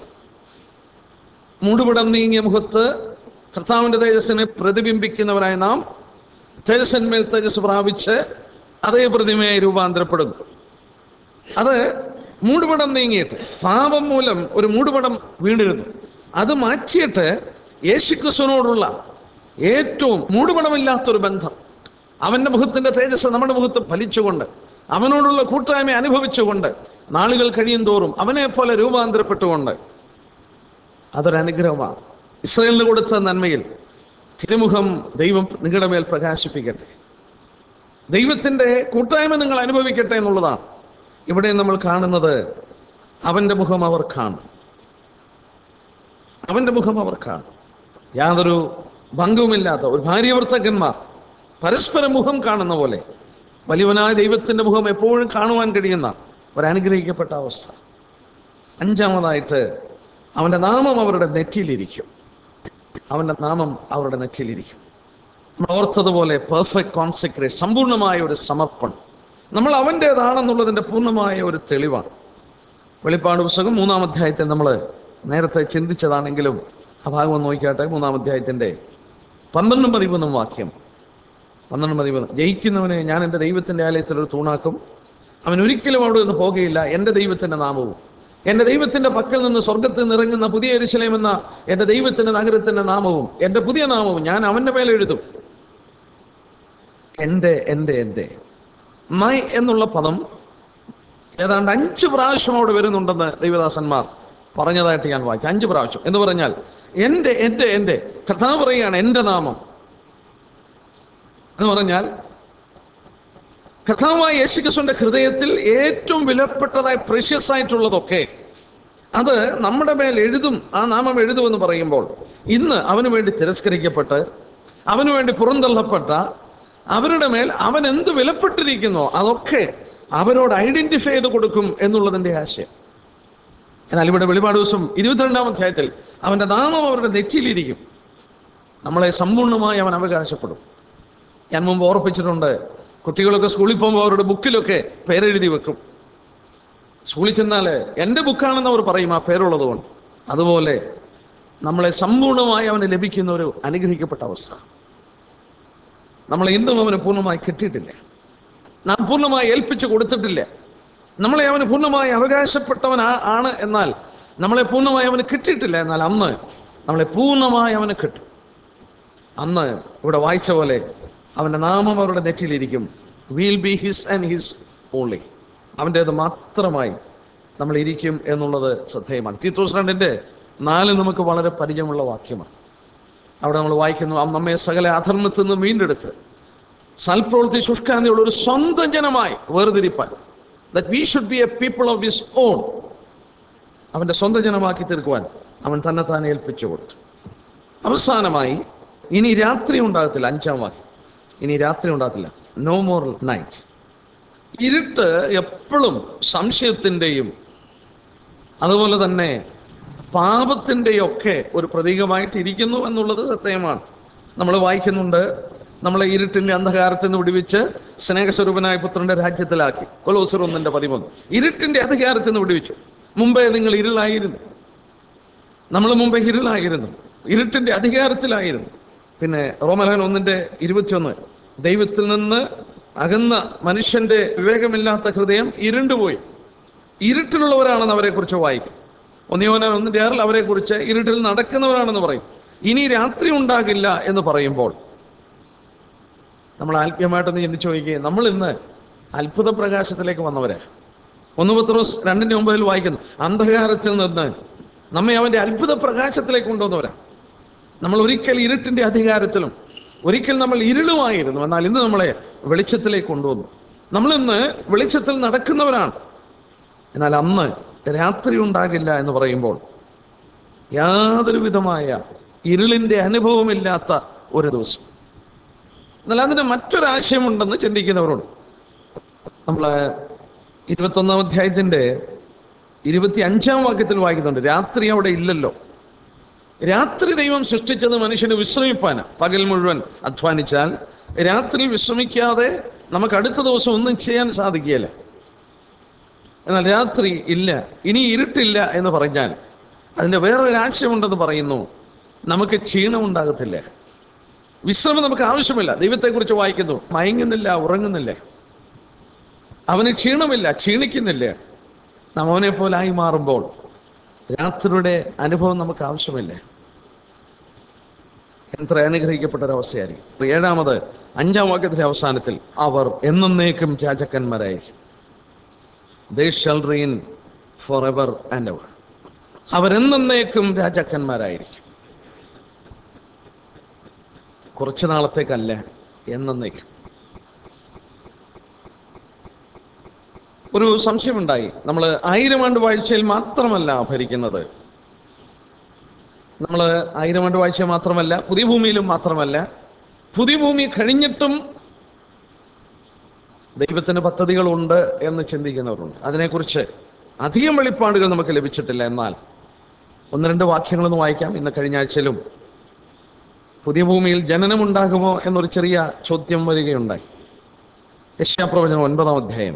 മൂടുപടം നീങ്ങിയ മുഖത്ത് കർത്താവിന്റെ തേജസ്സിനെ പ്രതിബിംബിക്കുന്നവരായ നാം തേജസ്സന്മേൽ തേജസ് പ്രാപിച്ച് അതേ പ്രതിമയായി രൂപാന്തരപ്പെടുന്നു അത് മൂടുപടം നീങ്ങിയിട്ട് പാപം മൂലം ഒരു മൂടുപടം വീണിരുന്നു അത് മാറ്റിയിട്ട് യേശുക്രിസ്തുവിനോടുള്ള ഏറ്റവും മൂടുപടമില്ലാത്തൊരു ബന്ധം അവന്റെ മുഖത്തിന്റെ തേജസ് നമ്മുടെ മുഖത്ത് ഫലിച്ചുകൊണ്ട് അവനോടുള്ള കൂട്ടായ്മ അനുഭവിച്ചുകൊണ്ട് നാളുകൾ കഴിയും തോറും അവനെ പോലെ രൂപാന്തരപ്പെട്ടുകൊണ്ട് അതൊരു അനുഗ്രഹമാണ് ഇസ്രയേലിന് കൊടുത്ത നന്മയിൽ തിരുമുഖം ദൈവം നിങ്ങളുടെ മേൽ പ്രകാശിപ്പിക്കട്ടെ ദൈവത്തിന്റെ കൂട്ടായ്മ നിങ്ങൾ അനുഭവിക്കട്ടെ എന്നുള്ളതാണ് ഇവിടെ നമ്മൾ കാണുന്നത് അവന്റെ മുഖം അവർ കാണും അവന്റെ മുഖം അവർ കാണും യാതൊരു ഭംഗവുമില്ലാത്ത ഒരു ഭാര്യഭർത്തകന്മാർ പരസ്പരം മുഖം കാണുന്ന പോലെ വലിയവനായ ദൈവത്തിന്റെ മുഖം എപ്പോഴും കാണുവാൻ കഴിയുന്ന ഒരനുഗ്രഹിക്കപ്പെട്ട അവസ്ഥ അഞ്ചാമതായിട്ട് അവന്റെ നാമം അവരുടെ നെറ്റിയിലിരിക്കും അവന്റെ നാമം അവരുടെ നെറ്റിയിലിരിക്കും നമ്മൾ ഓർത്തതുപോലെ പെർഫെക്റ്റ് കോൺസെക്രേറ്റ് സമ്പൂർണ്ണമായ ഒരു സമർപ്പണം നമ്മൾ അവൻ്റേതാണെന്നുള്ളതിൻ്റെ പൂർണ്ണമായ ഒരു തെളിവാണ് വെളിപ്പാട് പുസ്തകം മൂന്നാം അധ്യായത്തിൽ നമ്മൾ നേരത്തെ ചിന്തിച്ചതാണെങ്കിലും ആ ഭാഗം ഒന്ന് നോക്കിയാട്ടെ മൂന്നാം അധ്യായത്തിൻ്റെ പന്ത്രണ്ടും പതിമൂന്നും വാക്യം പന്ത്രണ്ടും പതിമൂന്ന് ജയിക്കുന്നവനെ ഞാൻ എൻ്റെ ദൈവത്തിൻ്റെ ആലയത്തിൽ ഒരു തൂണാക്കും അവൻ ഒരിക്കലും അവിടെ നിന്ന് പോകുകയില്ല എൻ്റെ ദൈവത്തിൻ്റെ നാമവും എൻ്റെ ദൈവത്തിൻ്റെ പക്കൽ നിന്ന് സ്വർഗത്തിൽ നിന്ന് ഇറങ്ങുന്ന പുതിയ എരിശിലേം എന്ന എൻ്റെ ദൈവത്തിൻ്റെ നഗരത്തിൻ്റെ നാമവും എൻ്റെ പുതിയ നാമവും ഞാൻ അവൻ്റെ മേലെ എഴുതും എൻ്റെ എൻ്റെ എൻ്റെ മൈ എന്നുള്ള പദം ഏതാണ്ട് അഞ്ച് പ്രാവശ്യം അവിടെ വരുന്നുണ്ടെന്ന് ദൈവദാസന്മാർ പറഞ്ഞതായിട്ട് ഞാൻ വായിച്ചു അഞ്ച് പ്രാവശ്യം എന്ന് പറഞ്ഞാൽ എൻ്റെ എൻ്റെ എൻ്റെ കർത്താവ് പറയുകയാണ് എൻ്റെ നാമം എന്ന് പറഞ്ഞാൽ കഥാവായ യേശുക്രിസ്തുവിന്റെ ഹൃദയത്തിൽ ഏറ്റവും വിലപ്പെട്ടതായി പ്രഷ്യസ് ആയിട്ടുള്ളതൊക്കെ അത് നമ്മുടെ മേൽ എഴുതും ആ നാമം എഴുതുമെന്ന് പറയുമ്പോൾ ഇന്ന് അവന് വേണ്ടി തിരസ്കരിക്കപ്പെട്ട് അവന് വേണ്ടി പുറന്തള്ളപ്പെട്ട അവരുടെ മേൽ അവൻ എന്ത് വിലപ്പെട്ടിരിക്കുന്നോ അതൊക്കെ അവരോട് ഐഡന്റിഫൈ ചെയ്ത് കൊടുക്കും എന്നുള്ളതിന്റെ ആശയം എന്നാൽ ഇവിടെ വെളിപാട് ദിവസം ഇരുപത്തിരണ്ടാം അധ്യായത്തിൽ അവന്റെ നാമം അവരുടെ നെറ്റിയിലിരിക്കും നമ്മളെ സമ്പൂർണ്ണമായി അവൻ അവകാശപ്പെടും ഞാൻ മുമ്പ് ഓർപ്പിച്ചിട്ടുണ്ട് കുട്ടികളൊക്കെ സ്കൂളിൽ പോകുമ്പോൾ അവരുടെ ബുക്കിലൊക്കെ പേരെഴുതി വെക്കും സ്കൂളിൽ ചെന്നാൽ എൻ്റെ ബുക്കാണെന്ന് അവർ പറയും ആ പേരുള്ളത് കൊണ്ട് അതുപോലെ നമ്മളെ സമ്പൂർണ്ണമായി അവന് ലഭിക്കുന്ന ഒരു അനുഗ്രഹിക്കപ്പെട്ട അവസ്ഥ നമ്മളെ ഇന്നും അവന് പൂർണ്ണമായി കിട്ടിയിട്ടില്ല നാം പൂർണ്ണമായി ഏൽപ്പിച്ചു കൊടുത്തിട്ടില്ല നമ്മളെ അവന് പൂർണ്ണമായി അവകാശപ്പെട്ടവൻ ആ- ആണ് എന്നാൽ നമ്മളെ പൂർണ്ണമായി അവന് കിട്ടിയിട്ടില്ല എന്നാൽ അന്ന് നമ്മളെ പൂർണ്ണമായി അവന് കിട്ടും അന്ന് ഇവിടെ വായിച്ച പോലെ അവന്റെ നാമം അവരുടെ നെറ്റിയിലിരിക്കും will be his and his only അവൻ്റേത് മാത്രമായി നമ്മൾ ഇരിക്കും എന്നുള്ളത് ശ്രദ്ധേയമാണ് തീത്തോസ് രണ്ടിന്റെ നാല് നമുക്ക് വളരെ പരിചയമുള്ള വാക്യമാണ് അവിടെ നമ്മൾ വായിക്കുന്നു അവൻ നമ്മെ സകല അധർമ്മത്തിൽ നിന്ന് വീണ്ടെടുത്ത് സൽപ്രവൃത്തി ശുഷ്കാന്തിയുള്ള ഒരു സ്വന്തം ജനമായി വേർതിരിപ്പാൻ that we should be a people of his own അവന്റെ സ്വന്തം ജനമാക്കി തീർക്കുവാൻ അവൻ തന്നെ താനെ ഏൽപ്പിച്ചു കൊടുത്തു അവസാനമായി ഇനി രാത്രി ഉണ്ടാകത്തില്ല അഞ്ചാം വാക്യം ഇനി രാത്രി ഉണ്ടാകത്തില്ല നോ മോർ നൈറ്റ് ഇരുട്ട് എപ്പോഴും സംശയത്തിൻ്റെയും അതുപോലെ തന്നെ പാപത്തിൻ്റെയും ഒക്കെ ഒരു പ്രതീകമായിട്ട് ഇരിക്കുന്നു എന്നുള്ളത് സത്യമാണ് നമ്മൾ വായിക്കുന്നുണ്ട് നമ്മളെ ഇരുട്ടിന്റെ അന്ധകാരത്തിൽ നിന്ന് വിടുവിച്ച് സ്നേഹസ്വരൂപനായ പുത്രന്റെ രാജ്യത്തിലാക്കി കൊലോസർ ഒന്നിന്റെ പതിമൂന്ന് ഇരുട്ടിന്റെ അധികാരത്തിൽ നിന്ന് വിടുവിച്ചു മുമ്പേ നിങ്ങൾ ഇരുളായിരുന്നു നമ്മൾ മുമ്പേ ഇരുളായിരുന്നു ഇരുട്ടിന്റെ അധികാരത്തിലായിരുന്നു പിന്നെ റോമലഹൻ ഒന്നിന്റെ ഇരുപത്തിയൊന്ന് ദൈവത്തിൽ നിന്ന് അകന്ന മനുഷ്യന്റെ വിവേകമില്ലാത്ത ഹൃദയം ഇരുണ്ടുപോയി ഇരുട്ടിലുള്ളവരാണെന്ന് അവരെ കുറിച്ച് വായിക്കും ഒന്നിയോന ഒന്നിന്റെ ആറിൽ അവരെ കുറിച്ച് ഇരുട്ടിൽ നടക്കുന്നവരാണെന്ന് പറയും ഇനി രാത്രി ഉണ്ടാകില്ല എന്ന് പറയുമ്പോൾ നമ്മൾ ആത്മീയമായിട്ടൊന്ന് ചിന്തിച്ചു നോക്കിയേ നമ്മൾ ഇന്ന് അത്ഭുത പ്രകാശത്തിലേക്ക് വന്നവരാ ഒന്ന് പത്രോസ് രണ്ടിന്റെ ഒമ്പതിൽ വായിക്കുന്നു അന്ധകാരത്തിൽ നിന്ന് നമ്മെ അവന്റെ അത്ഭുത പ്രകാശത്തിലേക്ക് കൊണ്ടുവന്നവരാ നമ്മൾ ഒരിക്കൽ ഇരുട്ടിന്റെ അധികാരത്തിലും ഒരിക്കൽ നമ്മൾ ഇരുളുമായിരുന്നു എന്നാൽ ഇന്ന് നമ്മളെ വെളിച്ചത്തിലേക്ക് കൊണ്ടുവന്നു നമ്മൾ ഇന്ന് വെളിച്ചത്തിൽ നടക്കുന്നവരാണ് എന്നാൽ അന്ന് രാത്രി ഉണ്ടാകില്ല എന്ന് പറയുമ്പോൾ യാതൊരു വിധമായ ഇരുളിന്റെ അനുഭവമില്ലാത്ത ഒരു ദിവസം എന്നാൽ അതിന് മറ്റൊരാശയമുണ്ടെന്ന് ചിന്തിക്കുന്നവരുണ്ട് നമ്മൾ ഇരുപത്തൊന്നാം അധ്യായത്തിന്റെ ഇരുപത്തി അഞ്ചാം വാക്യത്തിൽ വായിക്കുന്നുണ്ട് രാത്രി അവിടെ ഇല്ലല്ലോ രാത്രി ദൈവം സൃഷ്ടിച്ചത് മനുഷ്യന് വിശ്രമിപ്പാന് പകൽ മുഴുവൻ അധ്വാനിച്ചാൽ രാത്രി വിശ്രമിക്കാതെ നമുക്ക് അടുത്ത ദിവസം ഒന്നും ചെയ്യാൻ സാധിക്കുകയില്ല എന്നാൽ രാത്രി ഇല്ല ഇനി ഇരുട്ടില്ല എന്ന് പറഞ്ഞാൽ അതിൻ്റെ വേറൊരു ആശയമുണ്ടെന്ന് പറയുന്നു നമുക്ക് ക്ഷീണം ഉണ്ടാകത്തില്ല വിശ്രമം നമുക്ക് ആവശ്യമില്ല ദൈവത്തെക്കുറിച്ച് വായിക്കുന്നു മയങ്ങുന്നില്ല ഉറങ്ങുന്നില്ല അവന് ക്ഷീണമില്ല ക്ഷീണിക്കുന്നില്ല നാം അവനെ പോലായി മാറുമ്പോൾ രാത്രിയുടെ അനുഭവം നമുക്ക് ആവശ്യമില്ല എത്ര അനുഗ്രഹിക്കപ്പെട്ട ഒരവസ്ഥയായിരിക്കും ഏഴാമത് അഞ്ചാം വാക്യത്തിന്റെ അവസാനത്തിൽ അവർ എന്നേക്കും രാജക്കന്മാരായിരിക്കും they shall reign for ever and ever അവരെന്നേക്കും രാജാക്കന്മാരായിരിക്കും കുറച്ചു നാളത്തേക്കല്ല എന്നേക്കും ഒരു സംശയമുണ്ടായി നമ്മൾ ആയിരം ആണ്ട് വാഴ്ചയിൽ മാത്രമല്ല ഭരിക്കുന്നത് നമ്മൾ ആയിരം ആണ്ട് വാഴ്ച മാത്രമല്ല പുതിയ ഭൂമിയിലും മാത്രമല്ല പുതിയ ഭൂമി കഴിഞ്ഞിട്ടും ദൈവത്തിന് പദ്ധതികളുണ്ട് എന്ന് ചിന്തിക്കുന്നവരുണ്ട് അതിനെക്കുറിച്ച് അധികം വെളിപ്പാടുകൾ നമുക്ക് ലഭിച്ചിട്ടില്ല എന്നാൽ ഒന്ന് രണ്ട് വാക്യങ്ങളൊന്ന് വായിക്കാം ഇന്ന് കഴിഞ്ഞ ആഴ്ചയിലും പുതിയ ഭൂമിയിൽ ജനനമുണ്ടാകുമോ എന്നൊരു ചെറിയ ചോദ്യം വരികയുണ്ടായി യശാപ്രവചനം ഒൻപതാം അധ്യായം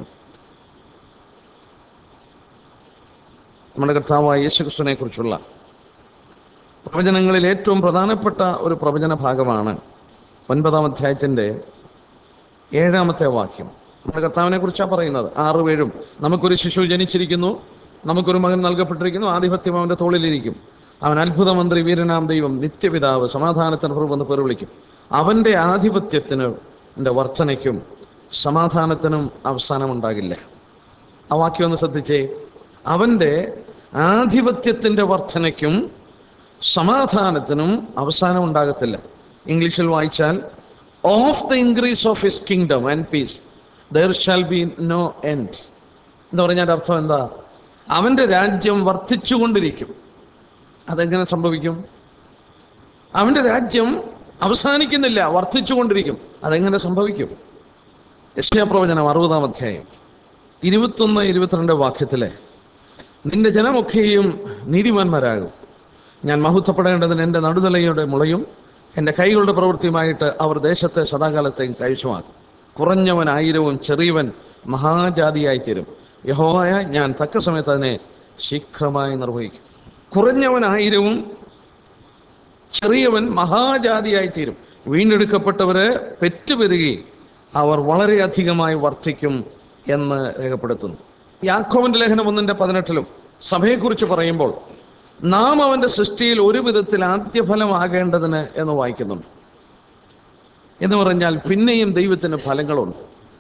നമ്മുടെ കർത്താവായ യേശുക്രിസ്തുവിനെ കുറിച്ചുള്ള പ്രവചനങ്ങളിൽ ഏറ്റവും പ്രധാനപ്പെട്ട ഒരു പ്രവചന ഭാഗമാണ് ഒൻപതാം അധ്യായത്തിന്റെ ഏഴാമത്തെ വാക്യം നമ്മുടെ കർത്താവിനെ കുറിച്ചാണ് പറയുന്നത് ആറ് പേഴും നമുക്കൊരു ശിശു ജനിച്ചിരിക്കുന്നു നമുക്കൊരു മകൻ നൽകപ്പെട്ടിരിക്കുന്നു ആധിപത്യം അവന്റെ തോളിലിരിക്കും അവൻ അത്ഭുത മന്ത്രി വീരനാം ദൈവം നിത്യപിതാവ് സമാധാനത്തിന് പ്രഭു പേർ വിളിക്കും അവന്റെ ആധിപത്യത്തിന് ന്റെ വർച്ചനയ്ക്കും സമാധാനത്തിനും അവസാനമുണ്ടാകില്ല ആ വാക്യം ഒന്ന് ശ്രദ്ധിച്ചേ അവന്റെ ആധിപത്യത്തിന്റെ വർധനയ്ക്കും സമാധാനത്തിനും അവസാനം ഉണ്ടാകത്തില്ല ഇംഗ്ലീഷിൽ വായിച്ചാൽ of the increase of his kingdom and peace there shall be no end എന്ന് പറഞ്ഞാൽ അർത്ഥം എന്താ അവന്റെ രാജ്യം വർദ്ധിച്ചുകൊണ്ടിരിക്കും അതെങ്ങനെ സംഭവിക്കും അവന്റെ രാജ്യം അവസാനിക്കുന്നില്ല വർദ്ധിച്ചുകൊണ്ടിരിക്കും അതെങ്ങനെ സംഭവിക്കും യശ്യാപ്രവചനം അറുപതാം അധ്യായം ഇരുപത്തൊന്ന് ഇരുപത്തിരണ്ട് വാക്യത്തിലെ നിന്റെ ജനമൊക്കെയും നീതിമാന്മാരാകും ഞാൻ മഹത്വപ്പെടേണ്ടതിന് എൻ്റെ നടുതലയുടെ മുളയും എൻ്റെ കൈകളുടെ പ്രവൃത്തിയുമായിട്ട് അവർ ദേശത്തെ സദാകാലത്തേക്ക് കഴിച്ചുമാക്കും കുറഞ്ഞവൻ ആയിരവും ചെറിയവൻ മഹാജാതിയായി തീരും യഹോവായ ഞാൻ തക്ക സമയത്ത് അതിനെ ശീഘ്രമായി നിർവഹിക്കും കുറഞ്ഞവൻ ആയിരവും ചെറിയവൻ മഹാജാതിയായി തീരും വീണ്ടെടുക്കപ്പെട്ടവര് പെറ്റുപെരുകി അവർ വളരെയധികമായി വർദ്ധിക്കും എന്ന് രേഖപ്പെടുത്തുന്നു യാക്കോവിന്റെ ലേഖനം ഒന്നിന്റെ പതിനെട്ടിലും സഭയെക്കുറിച്ച് പറയുമ്പോൾ നാം അവന്റെ സൃഷ്ടിയിൽ ഒരു വിധത്തിൽ ആദ്യഫലമാകേണ്ടതിന് എന്ന് വായിക്കുന്നുണ്ട് എന്ന് പറഞ്ഞാൽ പിന്നെയും ദൈവത്തിന് ഫലങ്ങളുണ്ട്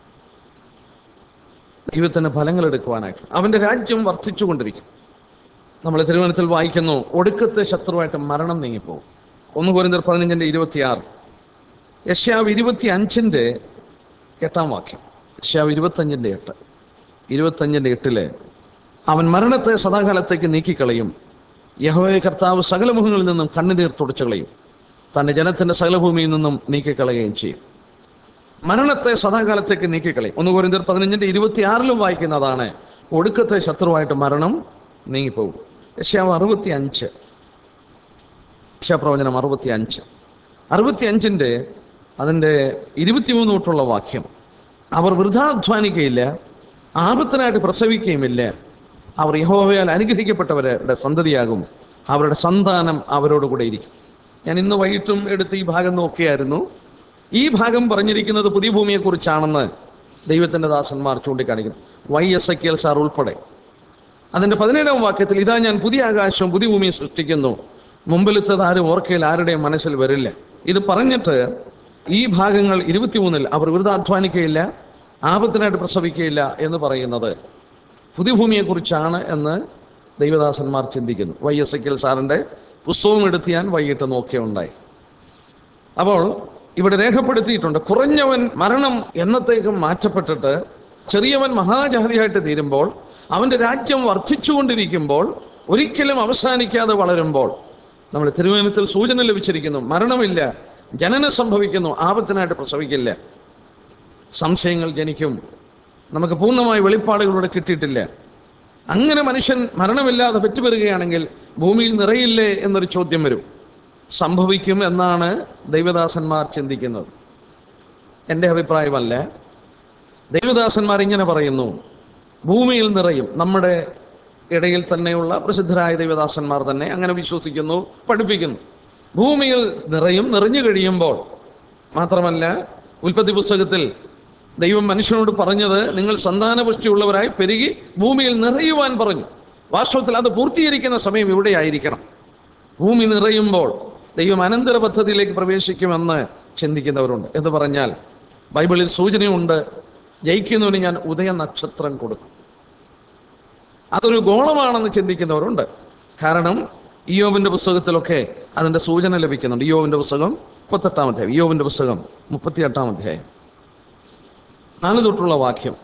ദൈവത്തിന് ഫലങ്ങൾ എടുക്കുവാനായിട്ട് അവന്റെ രാജ്യം വർദ്ധിച്ചുകൊണ്ടിരിക്കും നമ്മൾ തിരുവനന്തപുരത്തിൽ വായിക്കുന്നു ഒടുക്കത്തെ ശത്രുവായിട്ട് മരണം നീങ്ങിപ്പോകും ഒന്ന് കോരിന്തർ പതിനഞ്ചിന്റെ ഇരുപത്തിയാറ് യശ്യാവ് ഇരുപത്തി അഞ്ചിന്റെ എട്ടാം വാക്യം യശ്യാവ് ഇരുപത്തഞ്ചിന്റെ എട്ട് ഇരുപത്തഞ്ചിന്റെ എട്ടില് അവൻ മരണത്തെ സദാകാലത്തേക്ക് നീക്കിക്കളയും യഹോയ കർത്താവ് സകല മുഖങ്ങളിൽ നിന്നും കണ്ണുനീർ തുടച്ചു കളയും തന്റെ ജനത്തിന്റെ സകല ഭൂമിയിൽ നിന്നും നീക്കിക്കളയുകയും ചെയ്യും മരണത്തെ സദാകാലത്തേക്ക് നീക്കിക്കളയും ഒന്ന് കോരിന്തർ പതിനഞ്ചിന്റെ ഇരുപത്തിയാറിലും വായിക്കുന്നതാണ് ഒടുക്കത്തെ ശത്രുവായിട്ട് മരണം നീങ്ങിപ്പോകും യശ്യാവ് അറുപത്തി അഞ്ച് യശാപ്രവചനം അറുപത്തി അഞ്ച് അറുപത്തി അഞ്ചിൻ്റെ അതിൻ്റെ ഇരുപത്തിമൂന്ന് തൊട്ടുള്ള വാക്യം അവർ വൃഥാധ്വാനിക്കയില്ല ആപത്തിനായിട്ട് പ്രസവിക്കുകയുമില്ല അവർ യഹോവയാൽ അനുഗ്രഹിക്കപ്പെട്ടവരുടെ സന്തതിയാകും അവരുടെ സന്താനം അവരോട് കൂടെ ഇരിക്കും ഞാൻ ഇന്ന് വൈകിട്ടും എടുത്ത് ഈ ഭാഗം നോക്കിയായിരുന്നു ഈ ഭാഗം പറഞ്ഞിരിക്കുന്നത് പുതിയ ഭൂമിയെക്കുറിച്ചാണെന്ന് ദൈവത്തിൻ്റെ ദാസന്മാർ ചൂണ്ടിക്കാണിക്കുന്നു Y S A K sir ഉൾപ്പെടെ അതിന്റെ പതിനേഴാം വാക്യത്തിൽ ഇതാ ഞാൻ പുതിയ ആകാശവും പുതിയ ഭൂമിയും സൃഷ്ടിക്കുന്നു മുമ്പിലത്തത് ആരും ഓർക്കയിൽ ആരുടെയും മനസ്സിൽ വരില്ല ഇത് പറഞ്ഞിട്ട് ഈ ഭാഗങ്ങൾ ഇരുപത്തിമൂന്നിൽ അവർ വൃതാധ്വാനിക്കയില്ല ആപത്തിനായിട്ട് പ്രസവിക്കുകയില്ല എന്ന് പറയുന്നത് പുതിയ ഭൂമിയെക്കുറിച്ചാണ് എന്ന് ദൈവദാസന്മാർ ചിന്തിക്കുന്നു വൈ എസ് എ സാറിന്റെ പുസ്തകം എടുത്ത് ഞാൻ വൈകിട്ട് നോക്കിയുണ്ടായി അപ്പോൾ ഇവിടെ രേഖപ്പെടുത്തിയിട്ടുണ്ട് കുറഞ്ഞവൻ മരണം എന്നത്തേക്കും മാറ്റപ്പെട്ടിട്ട് ചെറിയവൻ മഹാജാതിയായിട്ട് തീരുമ്പോൾ അവന്റെ രാജ്യം വർദ്ധിച്ചുകൊണ്ടിരിക്കുമ്പോൾ ഒരിക്കലും അവസാനിക്കാതെ വളരുമ്പോൾ നമ്മൾ തിരുവനന്തപുരത്തിൽ സൂചന ലഭിച്ചിരിക്കുന്നു മരണമില്ല ജനനം സംഭവിക്കുന്നു ആപത്തിനായിട്ട് പ്രസവിക്കില്ല സംശയങ്ങൾ ജനിക്കും നമുക്ക് പൂർണ്ണമായ വെളിപ്പാടുകളിലൂടെ കിട്ടിയിട്ടില്ല അങ്ങനെ മനുഷ്യൻ മരണമില്ലാതെ പെറ്റുവരികയാണെങ്കിൽ ഭൂമിയിൽ നിറയില്ലേ എന്നൊരു ചോദ്യം വരും സംഭവിക്കും എന്നാണ് ദൈവദാസന്മാർ ചിന്തിക്കുന്നത് എൻ്റെ അഭിപ്രായമല്ല ദൈവദാസന്മാർ ഇങ്ങനെ പറയുന്നു ഭൂമിയിൽ നിറയും നമ്മുടെ ഇടയിൽ തന്നെയുള്ള പ്രസിദ്ധരായ ദൈവദാസന്മാർ തന്നെ അങ്ങനെ വിശ്വസിക്കുന്നു പഠിപ്പിക്കുന്നു ഭൂമിയിൽ നിറയും നിറഞ്ഞു കഴിയുമ്പോൾ മാത്രമല്ല ഉൽപ്പത്തി പുസ്തകത്തിൽ ദൈവം മനുഷ്യനോട് പറഞ്ഞത് നിങ്ങൾ സന്താനപുഷ്ടിയുള്ളവരായി പെരുകി ഭൂമിയിൽ നിറയുവാൻ പറഞ്ഞു വാസ്തവത്തിൽ അത് പൂർത്തീകരിക്കുന്ന സമയം ഇവിടെയായിരിക്കണം ഭൂമി നിറയുമ്പോൾ ദൈവം അനന്തര പദ്ധതിയിലേക്ക് പ്രവേശിക്കുമെന്ന് ചിന്തിക്കുന്നവരുണ്ട് എന്ന് പറഞ്ഞാൽ ബൈബിളിൽ സൂചനയുണ്ട് ജയിക്കുന്നവന് ഞാൻ ഉദയ നക്ഷത്രം കൊടുക്കും അതൊരു ഗോളമാണെന്ന് ചിന്തിക്കുന്നവരുണ്ട് കാരണം ഇയോവിന്റെ പുസ്തകത്തിലൊക്കെ അതിന്റെ സൂചന ലഭിക്കുന്നുണ്ട് ഇയോവിന്റെ പുസ്തകം മുപ്പത്തെട്ടാം അധ്യായം ഇയോവിന്റെ പുസ്തകം മുപ്പത്തിയെട്ടാം അധ്യായം നാല് തൊട്ടുള്ള വാക്യം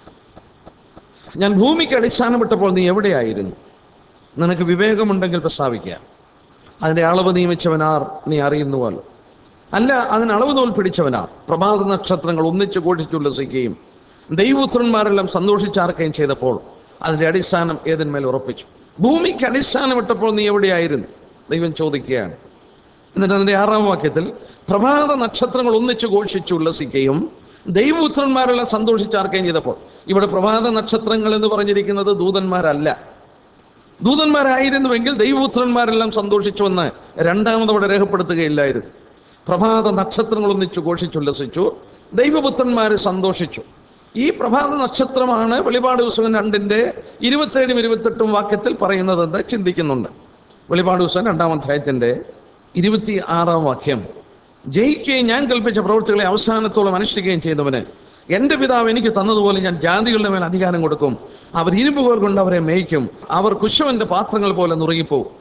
ഞാൻ ഭൂമിക്ക് അടിസ്ഥാനപ്പെട്ടപ്പോൾ നീ എവിടെയായിരുന്നു നിനക്ക് വിവേകമുണ്ടെങ്കിൽ പ്രസ്താവിക്കുക അതിന്റെ അളവ് നിയമിച്ചവനാർ നീ അറിയുന്നുവല്ലോ അല്ല അതിന് അളവ് തോൽ പിടിച്ചവനാർ പ്രഭാത നക്ഷത്രങ്ങൾ ഒന്നിച്ച് ഘോഷിച്ചുല്ലസിക്കുകയും ദൈവപുത്രന്മാരെല്ലാം സന്തോഷിച്ചാർക്കുകയും ചെയ്തപ്പോൾ അതിന്റെ അടിസ്ഥാനം ഏതിന്മേൽ ഉറപ്പിച്ചു ഭൂമിക്ക് അടിസ്ഥാനമിട്ടപ്പോൾ നീ എവിടെയായിരുന്നു ദൈവം ചോദിക്കുകയാണ് എന്നിട്ട് അതിന്റെ ആറാം വാക്യത്തിൽ പ്രഭാത നക്ഷത്രങ്ങൾ ഒന്നിച്ച് ഘോഷിച്ചു ഉല്ലസിക്കുകയും ദൈവപുത്രന്മാരെല്ലാം സന്തോഷിച്ചാർക്കുകയും ചെയ്തപ്പോൾ ഇവിടെ പ്രഭാത നക്ഷത്രങ്ങൾ എന്ന് പറഞ്ഞിരിക്കുന്നത് ദൂതന്മാരല്ല ദൂതന്മാരായിരുന്നുവെങ്കിൽ ദൈവപുത്രന്മാരെല്ലാം സന്തോഷിച്ചുവെന്ന് രണ്ടാമതവിടെ രേഖപ്പെടുത്തുകയില്ലായിരുന്നു പ്രഭാത നക്ഷത്രങ്ങൾ ഒന്നിച്ചു ഘോഷിച്ചുല്ലസിച്ചു ദൈവപുത്രന്മാരെ സന്തോഷിച്ചു ഈ പ്രഭാത നക്ഷത്രമാണ് വെളിപാട് പുസ്തകം രണ്ടിന്റെ ഇരുപത്തേഴും ഇരുപത്തെട്ടും വാക്യത്തിൽ പറയുന്നതെന്ന് ചിന്തിക്കുന്നുണ്ട് വെളിപാട് പുസ്തകം രണ്ടാം അധ്യായത്തിന്റെ ഇരുപത്തി ആറാം വാക്യം ജയിക്കുകയും ഞാൻ കൽപ്പിച്ച പ്രവൃത്തികളെ അവസാനത്തോളം അനുഷ്ഠിക്കുകയും ചെയ്തവന് എന്റെ പിതാവ് എനിക്ക് തന്നതുപോലെ ഞാൻ ജാതികളുടെ മേൽ അധികാരം കൊടുക്കും അവർ ഇരുമ്പുകോൽ കൊണ്ട് അവരെ മേയ്ക്കും അവർ കുശവന്റെ പാത്രങ്ങൾ പോലെ നുറുങ്ങിപ്പോവും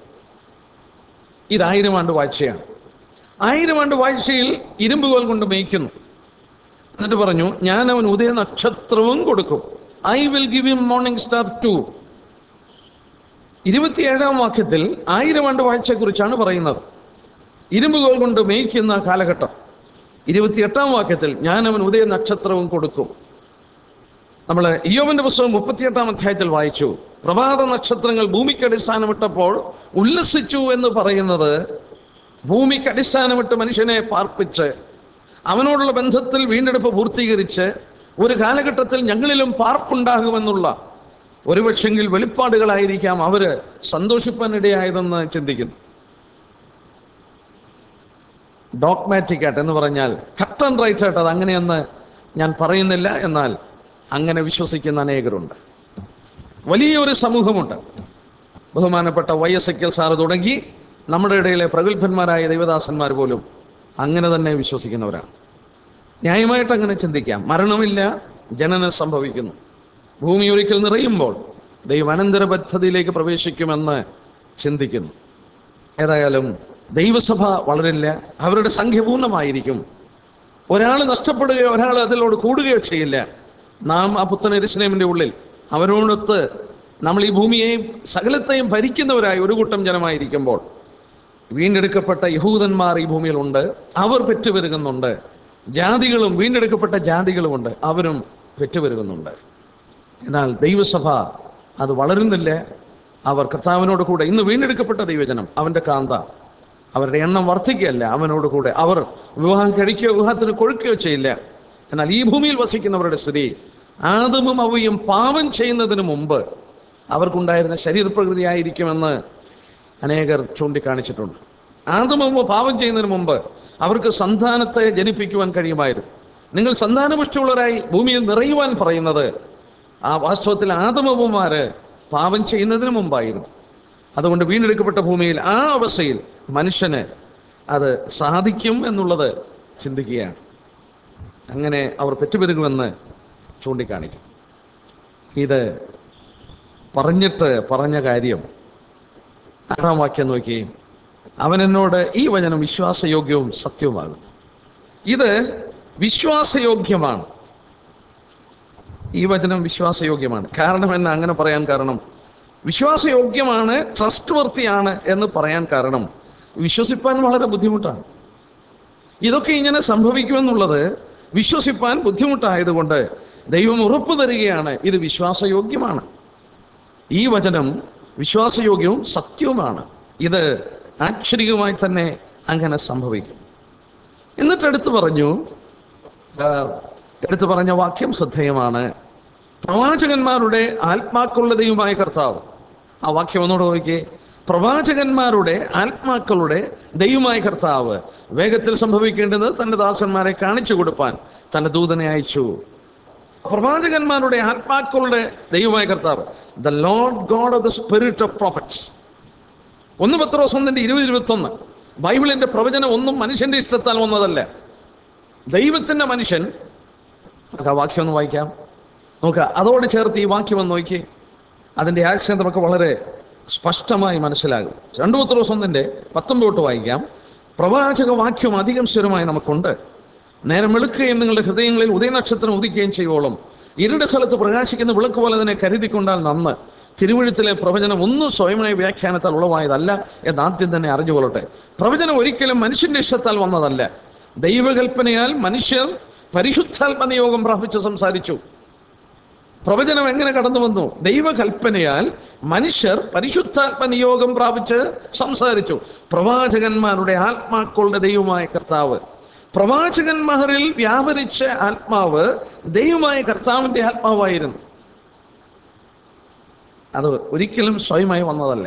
ഇതായിരം ആണ്ട് വാഴ്ചയാണ് ആയിരം ആണ്ട് വാഴ്ചയിൽ ഇരുമ്പുകോൽ കൊണ്ട് മേയ്ക്കുന്നു എന്നിട്ട് പറഞ്ഞു ഞാൻ അവൻ ഉദയ നക്ഷത്രവും കൊടുക്കും I will give him morning star two ഇരുപത്തിയേഴാം വാക്യത്തിൽ ആയിരം ആണ്ട് വാഴ്ചയെക്കുറിച്ചാണ് പറയുന്നത് ഇരുമ്പുകോൽ കൊണ്ട് മേയ്ക്കുന്ന കാലഘട്ടം ഇരുപത്തിയെട്ടാം വാക്യത്തിൽ ഞാൻ അവൻ ഉദയ നക്ഷത്രവും കൊടുക്കും നമ്മൾ ഇയോവന്റെ പുസ്തകം മുപ്പത്തിയെട്ടാം അധ്യായത്തിൽ വായിച്ചു പ്രഭാത നക്ഷത്രങ്ങൾ ഭൂമിക്ക് അടിസ്ഥാനമിട്ടപ്പോൾ ഉല്ലസിച്ചു എന്ന് പറയുന്നത് ഭൂമിക്ക് അടിസ്ഥാനമിട്ട് മനുഷ്യനെ പാർപ്പിച്ച് അവനോടുള്ള ബന്ധത്തിൽ വീണ്ടെടുപ്പ് പൂർത്തീകരിച്ച് ഒരു കാലഘട്ടത്തിൽ ഞങ്ങളിലും പാർപ്പുണ്ടാകുമെന്നുള്ള ഒരു പക്ഷെങ്കിൽ വെളിപ്പാടുകളായിരിക്കാം അവര് സന്തോഷിപ്പാനിടയായതെന്ന് ചിന്തിക്കുന്നു ഡോക്മാറ്റിക് ആയിട്ട് എന്ന് പറഞ്ഞാൽ കട്ട് ആൻഡ് റൈറ്റ് ആയിട്ട് അത് അങ്ങനെയെന്ന് ഞാൻ പറയുന്നില്ല എന്നാൽ അങ്ങനെ വിശ്വസിക്കുന്ന അനേകരുണ്ട് വലിയൊരു സമൂഹമുണ്ട് ബഹുമാനപ്പെട്ട വൈ എസ് എക്കൽ സാറ് തുടങ്ങി നമ്മുടെ ഇടയിലെ പ്രഗത്ഭന്മാരായ ദൈവദാസന്മാർ പോലും അങ്ങനെ തന്നെ വിശ്വസിക്കുന്നവരാണ് ന്യായമായിട്ട് അങ്ങനെ ചിന്തിക്കാം മരണമില്ല ജനനം സംഭവിക്കുന്നു ഭൂമി ഒരിക്കൽ നിറയുമ്പോൾ ദൈവം അനന്തര പദ്ധതിയിലേക്ക് പ്രവേശിക്കുമെന്ന് ചിന്തിക്കുന്നു ഏതായാലും ദൈവസഭ വളരില്ല അവരുടെ സംഖ്യ പൂർണ്ണമായിരിക്കും ഒരാൾ നഷ്ടപ്പെടുകയോ ഒരാൾ അതിലോട് കൂടുകയോ ചെയ്യില്ല നാം ആ പുത്തൻ എരിസ്ലേമിന്റെ ഉള്ളിൽ അവരോടൊത്ത് നമ്മൾ ഈ ഭൂമിയെയും സകലത്തെയും ഭരിക്കുന്നവരായി ഒരു കൂട്ടം ജനമായിരിക്കുമ്പോൾ വീണ്ടെടുക്കപ്പെട്ട യഹൂദന്മാർ ഈ ഭൂമിയിലുണ്ട് അവർ പെറ്റുപെരുകുന്നുണ്ട് ജാതികളും വീണ്ടെടുക്കപ്പെട്ട ജാതികളുമുണ്ട് അവരും പെറ്റുപെരുകുന്നുണ്ട് എന്നാൽ ദൈവസഭ അത് വളരുന്നില്ല അവർ കർത്താവിനോട് കൂടെ ഇന്ന് വീണ്ടെടുക്കപ്പെട്ട ദൈവജനം അവന്റെ കാന്ത അവരുടെ എണ്ണം വർദ്ധിക്കുകയല്ല അവനോട് കൂടെ അവർ വിവാഹം കഴിക്കുകയോ വിവാഹത്തിന് കൊഴുക്കുകയോ ചെയ്യില്ല എന്നാൽ ഈ ഭൂമിയിൽ വസിക്കുന്നവരുടെ സ്ഥിതി ആദമും അവയും പാപം ചെയ്യുന്നതിന് മുമ്പ് അവർക്കുണ്ടായിരുന്ന ശരീരപ്രകൃതി ആയിരിക്കുമെന്ന് അനേകർ ചൂണ്ടിക്കാണിച്ചിട്ടുണ്ട് ആദമവും പാപം ചെയ്യുന്നതിന് മുമ്പ് അവർക്ക് സന്താനത്തെ ജനിപ്പിക്കുവാൻ കഴിയുമായിരുന്നു നിങ്ങൾ സന്താനപുഷ്ടിയുള്ളവരായി ഭൂമിയിൽ നിറയുവാൻ പറയുന്നത് ആ വാസ്തവത്തിൽ ആദമവുമാര് പാപം ചെയ്യുന്നതിന് മുമ്പായിരുന്നു അതുകൊണ്ട് വീണ്ടെടുക്കപ്പെട്ട ഭൂമിയിൽ ആ അവസ്ഥയിൽ മനുഷ്യന് അത് സാധിക്കും എന്നുള്ളത് ചിന്തിക്കുകയാണ് അങ്ങനെ അവർ പെറ്റുപെരുകുമെന്ന് ചൂണ്ടിക്കാണിക്കും ഇത് പറഞ്ഞിട്ട് പറഞ്ഞ കാര്യം ആറാം വാക്യം നോക്കി അവൻ എന്നോട് ഈ വചനം വിശ്വാസയോഗ്യവും സത്യവുമാകുന്നു ഇത് വിശ്വാസയോഗ്യമാണ് ഈ വചനം വിശ്വാസയോഗ്യമാണ് കാരണം എന്ന് അങ്ങനെ പറയാൻ കാരണം വിശ്വാസയോഗ്യമാണ് ട്രസ്റ്റ് വർത്തിയാണ് എന്ന് പറയാൻ കാരണം വിശ്വസിപ്പാൻ വളരെ ബുദ്ധിമുട്ടാണ് ഇതൊക്കെ ഇങ്ങനെ സംഭവിക്കുമെന്നുള്ളത് വിശ്വസിപ്പാൻ ബുദ്ധിമുട്ടായതുകൊണ്ട് ദൈവം ഉറപ്പു തരികയാണ് ഇത് വിശ്വാസയോഗ്യമാണ് ഈ വചനം വിശ്വാസയോഗ്യവും സത്യവുമാണ് ഇത് ആക്ഷരികമായി തന്നെ അങ്ങനെ സംഭവിക്കും എന്നിട്ട് എടുത്തു പറഞ്ഞു ആ, എടുത്തു പറഞ്ഞ വാക്യം ശ്രദ്ധേയമാണ് പ്രവാചകന്മാരുടെ ആത്മാക്കളുടെ ദൈവമായ കർത്താവ് ആ വാക്യം ഒന്നുകൂടെ നോക്കിയേ പ്രവാചകന്മാരുടെ ആത്മാക്കളുടെ ദൈവമായ കർത്താവ് വേഗത്തിൽ സംഭവിക്കേണ്ടത് തന്റെ ദാസന്മാരെ കാണിച്ചു കൊടുപ്പാൻ തന്റെ ദൂതനെ അയച്ചു പ്രവാചകന്മാരുടെ ആത്മാക്കളുടെ ദൈവമായ കർത്താവ് the Lord God of the spirit of prophets ഒന്ന് പത്രോസ് ഒന്നിന്റെ ഇരുപത് ഇരുപത്തൊന്ന് ബൈബിളിന്റെ പ്രവചനം ഒന്നും മനുഷ്യന്റെ ഇഷ്ടത്താൽ വന്നതല്ല ദൈവത്തിന്റെ മനുഷ്യൻ നമുക്ക് ആ വാക്യം ഒന്ന് വായിക്കാം നോക്കുക അതോട് ചേർത്ത് ഈ വാക്യം ഒന്ന് നോക്കി അതിന്റെ ആശയം നമുക്ക് വളരെ സ്പഷ്ടമായി മനസ്സിലാകും രണ്ടു പത്രോസ് ഒന്നിന്റെ പത്തൊമ്പത് വായിക്കാം പ്രവാചക വാക്യം അധികം സ്ഥിരമായി നമുക്കുണ്ട് നേരം വെളുക്കുകയും നിങ്ങളുടെ ഹൃദയങ്ങളിൽ ഉദയനക്ഷത്രം ഉദിക്കുകയും ചെയ്യുവോളും ഇരുണ്ട സ്ഥലത്ത് പ്രകാശിക്കുന്ന വിളക്ക് പോലെ തന്നെ കരുതിക്കൊണ്ടാൽ നന്ന് തിരുവഴുത്തിലെ പ്രവചനം ഒന്നും സ്വയമായ വ്യാഖ്യാനത്താൽ ഉളവായതല്ല എന്ന് ആദ്യം തന്നെ അറിഞ്ഞുകൊള്ളട്ടെ പ്രവചനം ഒരിക്കലും മനുഷ്യന്റെ ഇഷ്ടത്താൽ വന്നതല്ല ദൈവകൽപ്പനയാൽ മനുഷ്യർ പരിശുദ്ധാത്മ നിയോഗം പ്രാപിച്ച് സംസാരിച്ചു പ്രവചനം എങ്ങനെ കടന്നു വന്നു ദൈവകൽപ്പനയാൽ മനുഷ്യർ പരിശുദ്ധാത്മ നിയോഗം പ്രാപിച്ച് സംസാരിച്ചു പ്രവാചകന്മാരുടെ ആത്മാക്കളുടെ ദൈവമായ കർത്താവ് പ്രവാചകന്മാരിൽ വ്യാപരിച്ച ആത്മാവ് ദൈവമായ കർത്താവിന്റെ ആത്മാവായിരുന്നു അത് ഒരിക്കലും സ്വയമായി വന്നതല്ല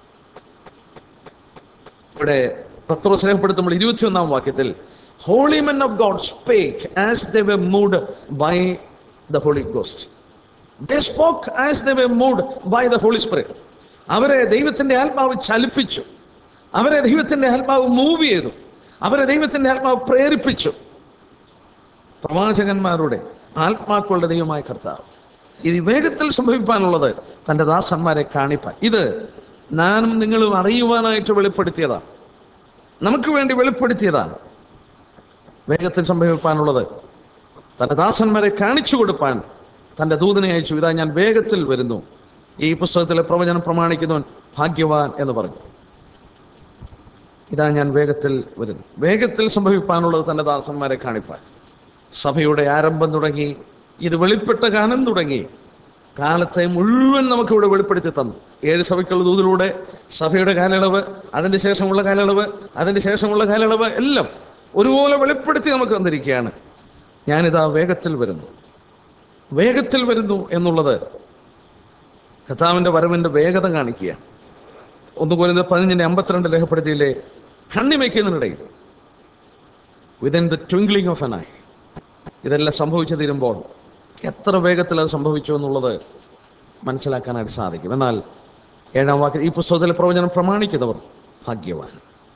ഇവിടെ പത്രോസ് രേഖപ്പെടുത്തുമ്പോൾ ഇരുപത്തിയൊന്നാം വാക്യത്തിൽ holy men of God spake as they were moved by the Holy Ghost they spoke as they were moved by the Holy Spirit അവരെ ദൈവത്തിന്റെ ആത്മാവ് ചലിപ്പിച്ചു അവരെ ദൈവത്തിന്റെ ആത്മാവ് മൂവ് ചെയ്തു അവരെ ദൈവത്തിന്റെ ആത്മാവ് പ്രേരിപ്പിച്ചു പ്രവാചകന്മാരുടെ ആത്മാക്കളുടെ ദൈവമായ കർത്താവ് ഇത് വേഗത്തിൽ സംഭവിക്കാനുള്ളത് തൻ്റെ ദാസന്മാരെ കാണിപ്പാൻ ഇത് ഞാനും നിങ്ങളും അറിയുവാനായിട്ട് വെളിപ്പെടുത്തിയതാണ് നമുക്ക് വേണ്ടി വെളിപ്പെടുത്തിയതാണ് വേഗത്തിൽ സംഭവിക്കാനുള്ളത് തന്റെ ദാസന്മാരെ കാണിച്ചു കൊടുപ്പാൻ തന്റെ ദൂതനെ അയച്ചു ഇതാ ഞാൻ വേഗത്തിൽ വരുന്നു ഈ പുസ്തകത്തിലെ പ്രവചനം പ്രമാണിക്കുന്നവൻ ഭാഗ്യവാൻ എന്ന് പറഞ്ഞു ഇതാ ഞാൻ വേഗത്തിൽ വരുന്നു വേഗത്തിൽ സംഭവിപ്പാനുള്ളത് തന്റെ ദാസന്മാരെ കാണിപ്പാൻ സഭയുടെ ആരംഭം തുടങ്ങി ഇത് വെളിപ്പെട്ട കാലം തുടങ്ങി കാലത്തെ മുഴുവൻ നമുക്കിവിടെ വെളിപ്പെടുത്തി തന്നു ഏഴ് സഭയ്ക്കുള്ള ദൂതിലൂടെ സഭയുടെ കാലയളവ് അതിന്റെ ശേഷമുള്ള കാലയളവ് അതിന്റെ ശേഷമുള്ള കാലയളവ് എല്ലാം ഒരുപോലെ വെളിപ്പെടുത്തി നമുക്ക് തന്നിരിക്കുകയാണ് ഞാനിതാ വേഗത്തിൽ വരുന്നു വേഗത്തിൽ വരുന്നു എന്നുള്ളത് കഥാവിന്റെ വരവിന്റെ വേഗത കാണിക്കുകയാണ് ഒന്ന് പോലും പതിനഞ്ചിന്റെ അമ്പത്തിരണ്ട് രേഖപ്പെടുത്തിയില്ലേ കണ്ണിമയ്ക്കുന്നതിനിടയിൽ within the twinkling of an eye ഇതെല്ലാം സംഭവിച്ചു തീരുമ്പോൾ എത്ര വേഗത്തിൽ അത് സംഭവിച്ചു എന്നുള്ളത് മനസ്സിലാക്കാനായിട്ട് സാധിക്കും എന്നാൽ ഏഴാം വാക്യ ഈ പുസ്തകത്തിലെ പ്രവചനം പ്രമാണിക്കുന്നവർ ഭാഗ്യവാൻ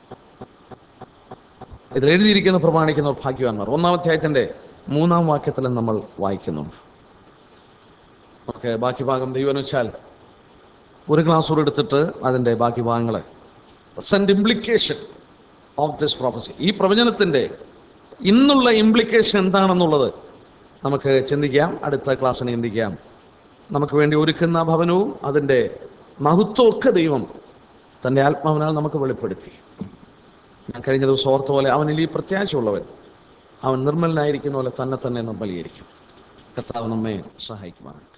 ഇതിൽ എഴുതിയിരിക്കുന്ന പ്രമാണിക്കുന്നവർ ഭാഗ്യവാന്മാർ ഒന്നാം അധ്യായത്തിന്റെ മൂന്നാം വാക്യത്തിൽ നമ്മൾ വായിക്കുന്നുണ്ട് ഓക്കെ ബാക്കി ഭാഗം ദൈവം വെച്ചാൽ ഒരു ക്ലാസ് കൂടെ എടുത്തിട്ട് അതിൻ്റെ ബാക്കി ഭാഗങ്ങൾ present implication of this prophecy ഈ പ്രവചനത്തിൻ്റെ ഇന്നുള്ള ഇംപ്ലിക്കേഷൻ എന്താണെന്നുള്ളത് നമുക്ക് ചിന്തിക്കാം അടുത്ത ക്ലാസ്സിന് ചിന്തിക്കാം നമുക്ക് വേണ്ടി ഒരുക്കുന്ന ഭവനവും അതിൻ്റെ മഹത്വമൊക്കെ ദൈവം തൻ്റെ ആത്മാവിനാൽ നമുക്ക് വെളിപ്പെടുത്തി ഞാൻ കഴിഞ്ഞ ദിവസം ഓർത്ത പോലെ അവനിൽ ഈ പ്രത്യാശയുള്ളവൻ അവൻ നിർമ്മലനായിരിക്കുന്ന പോലെ തന്നെ തന്നെ നമ്മളിയിരിക്കും കർത്താവ് നമ്മെ സഹായിക്കുമാണ്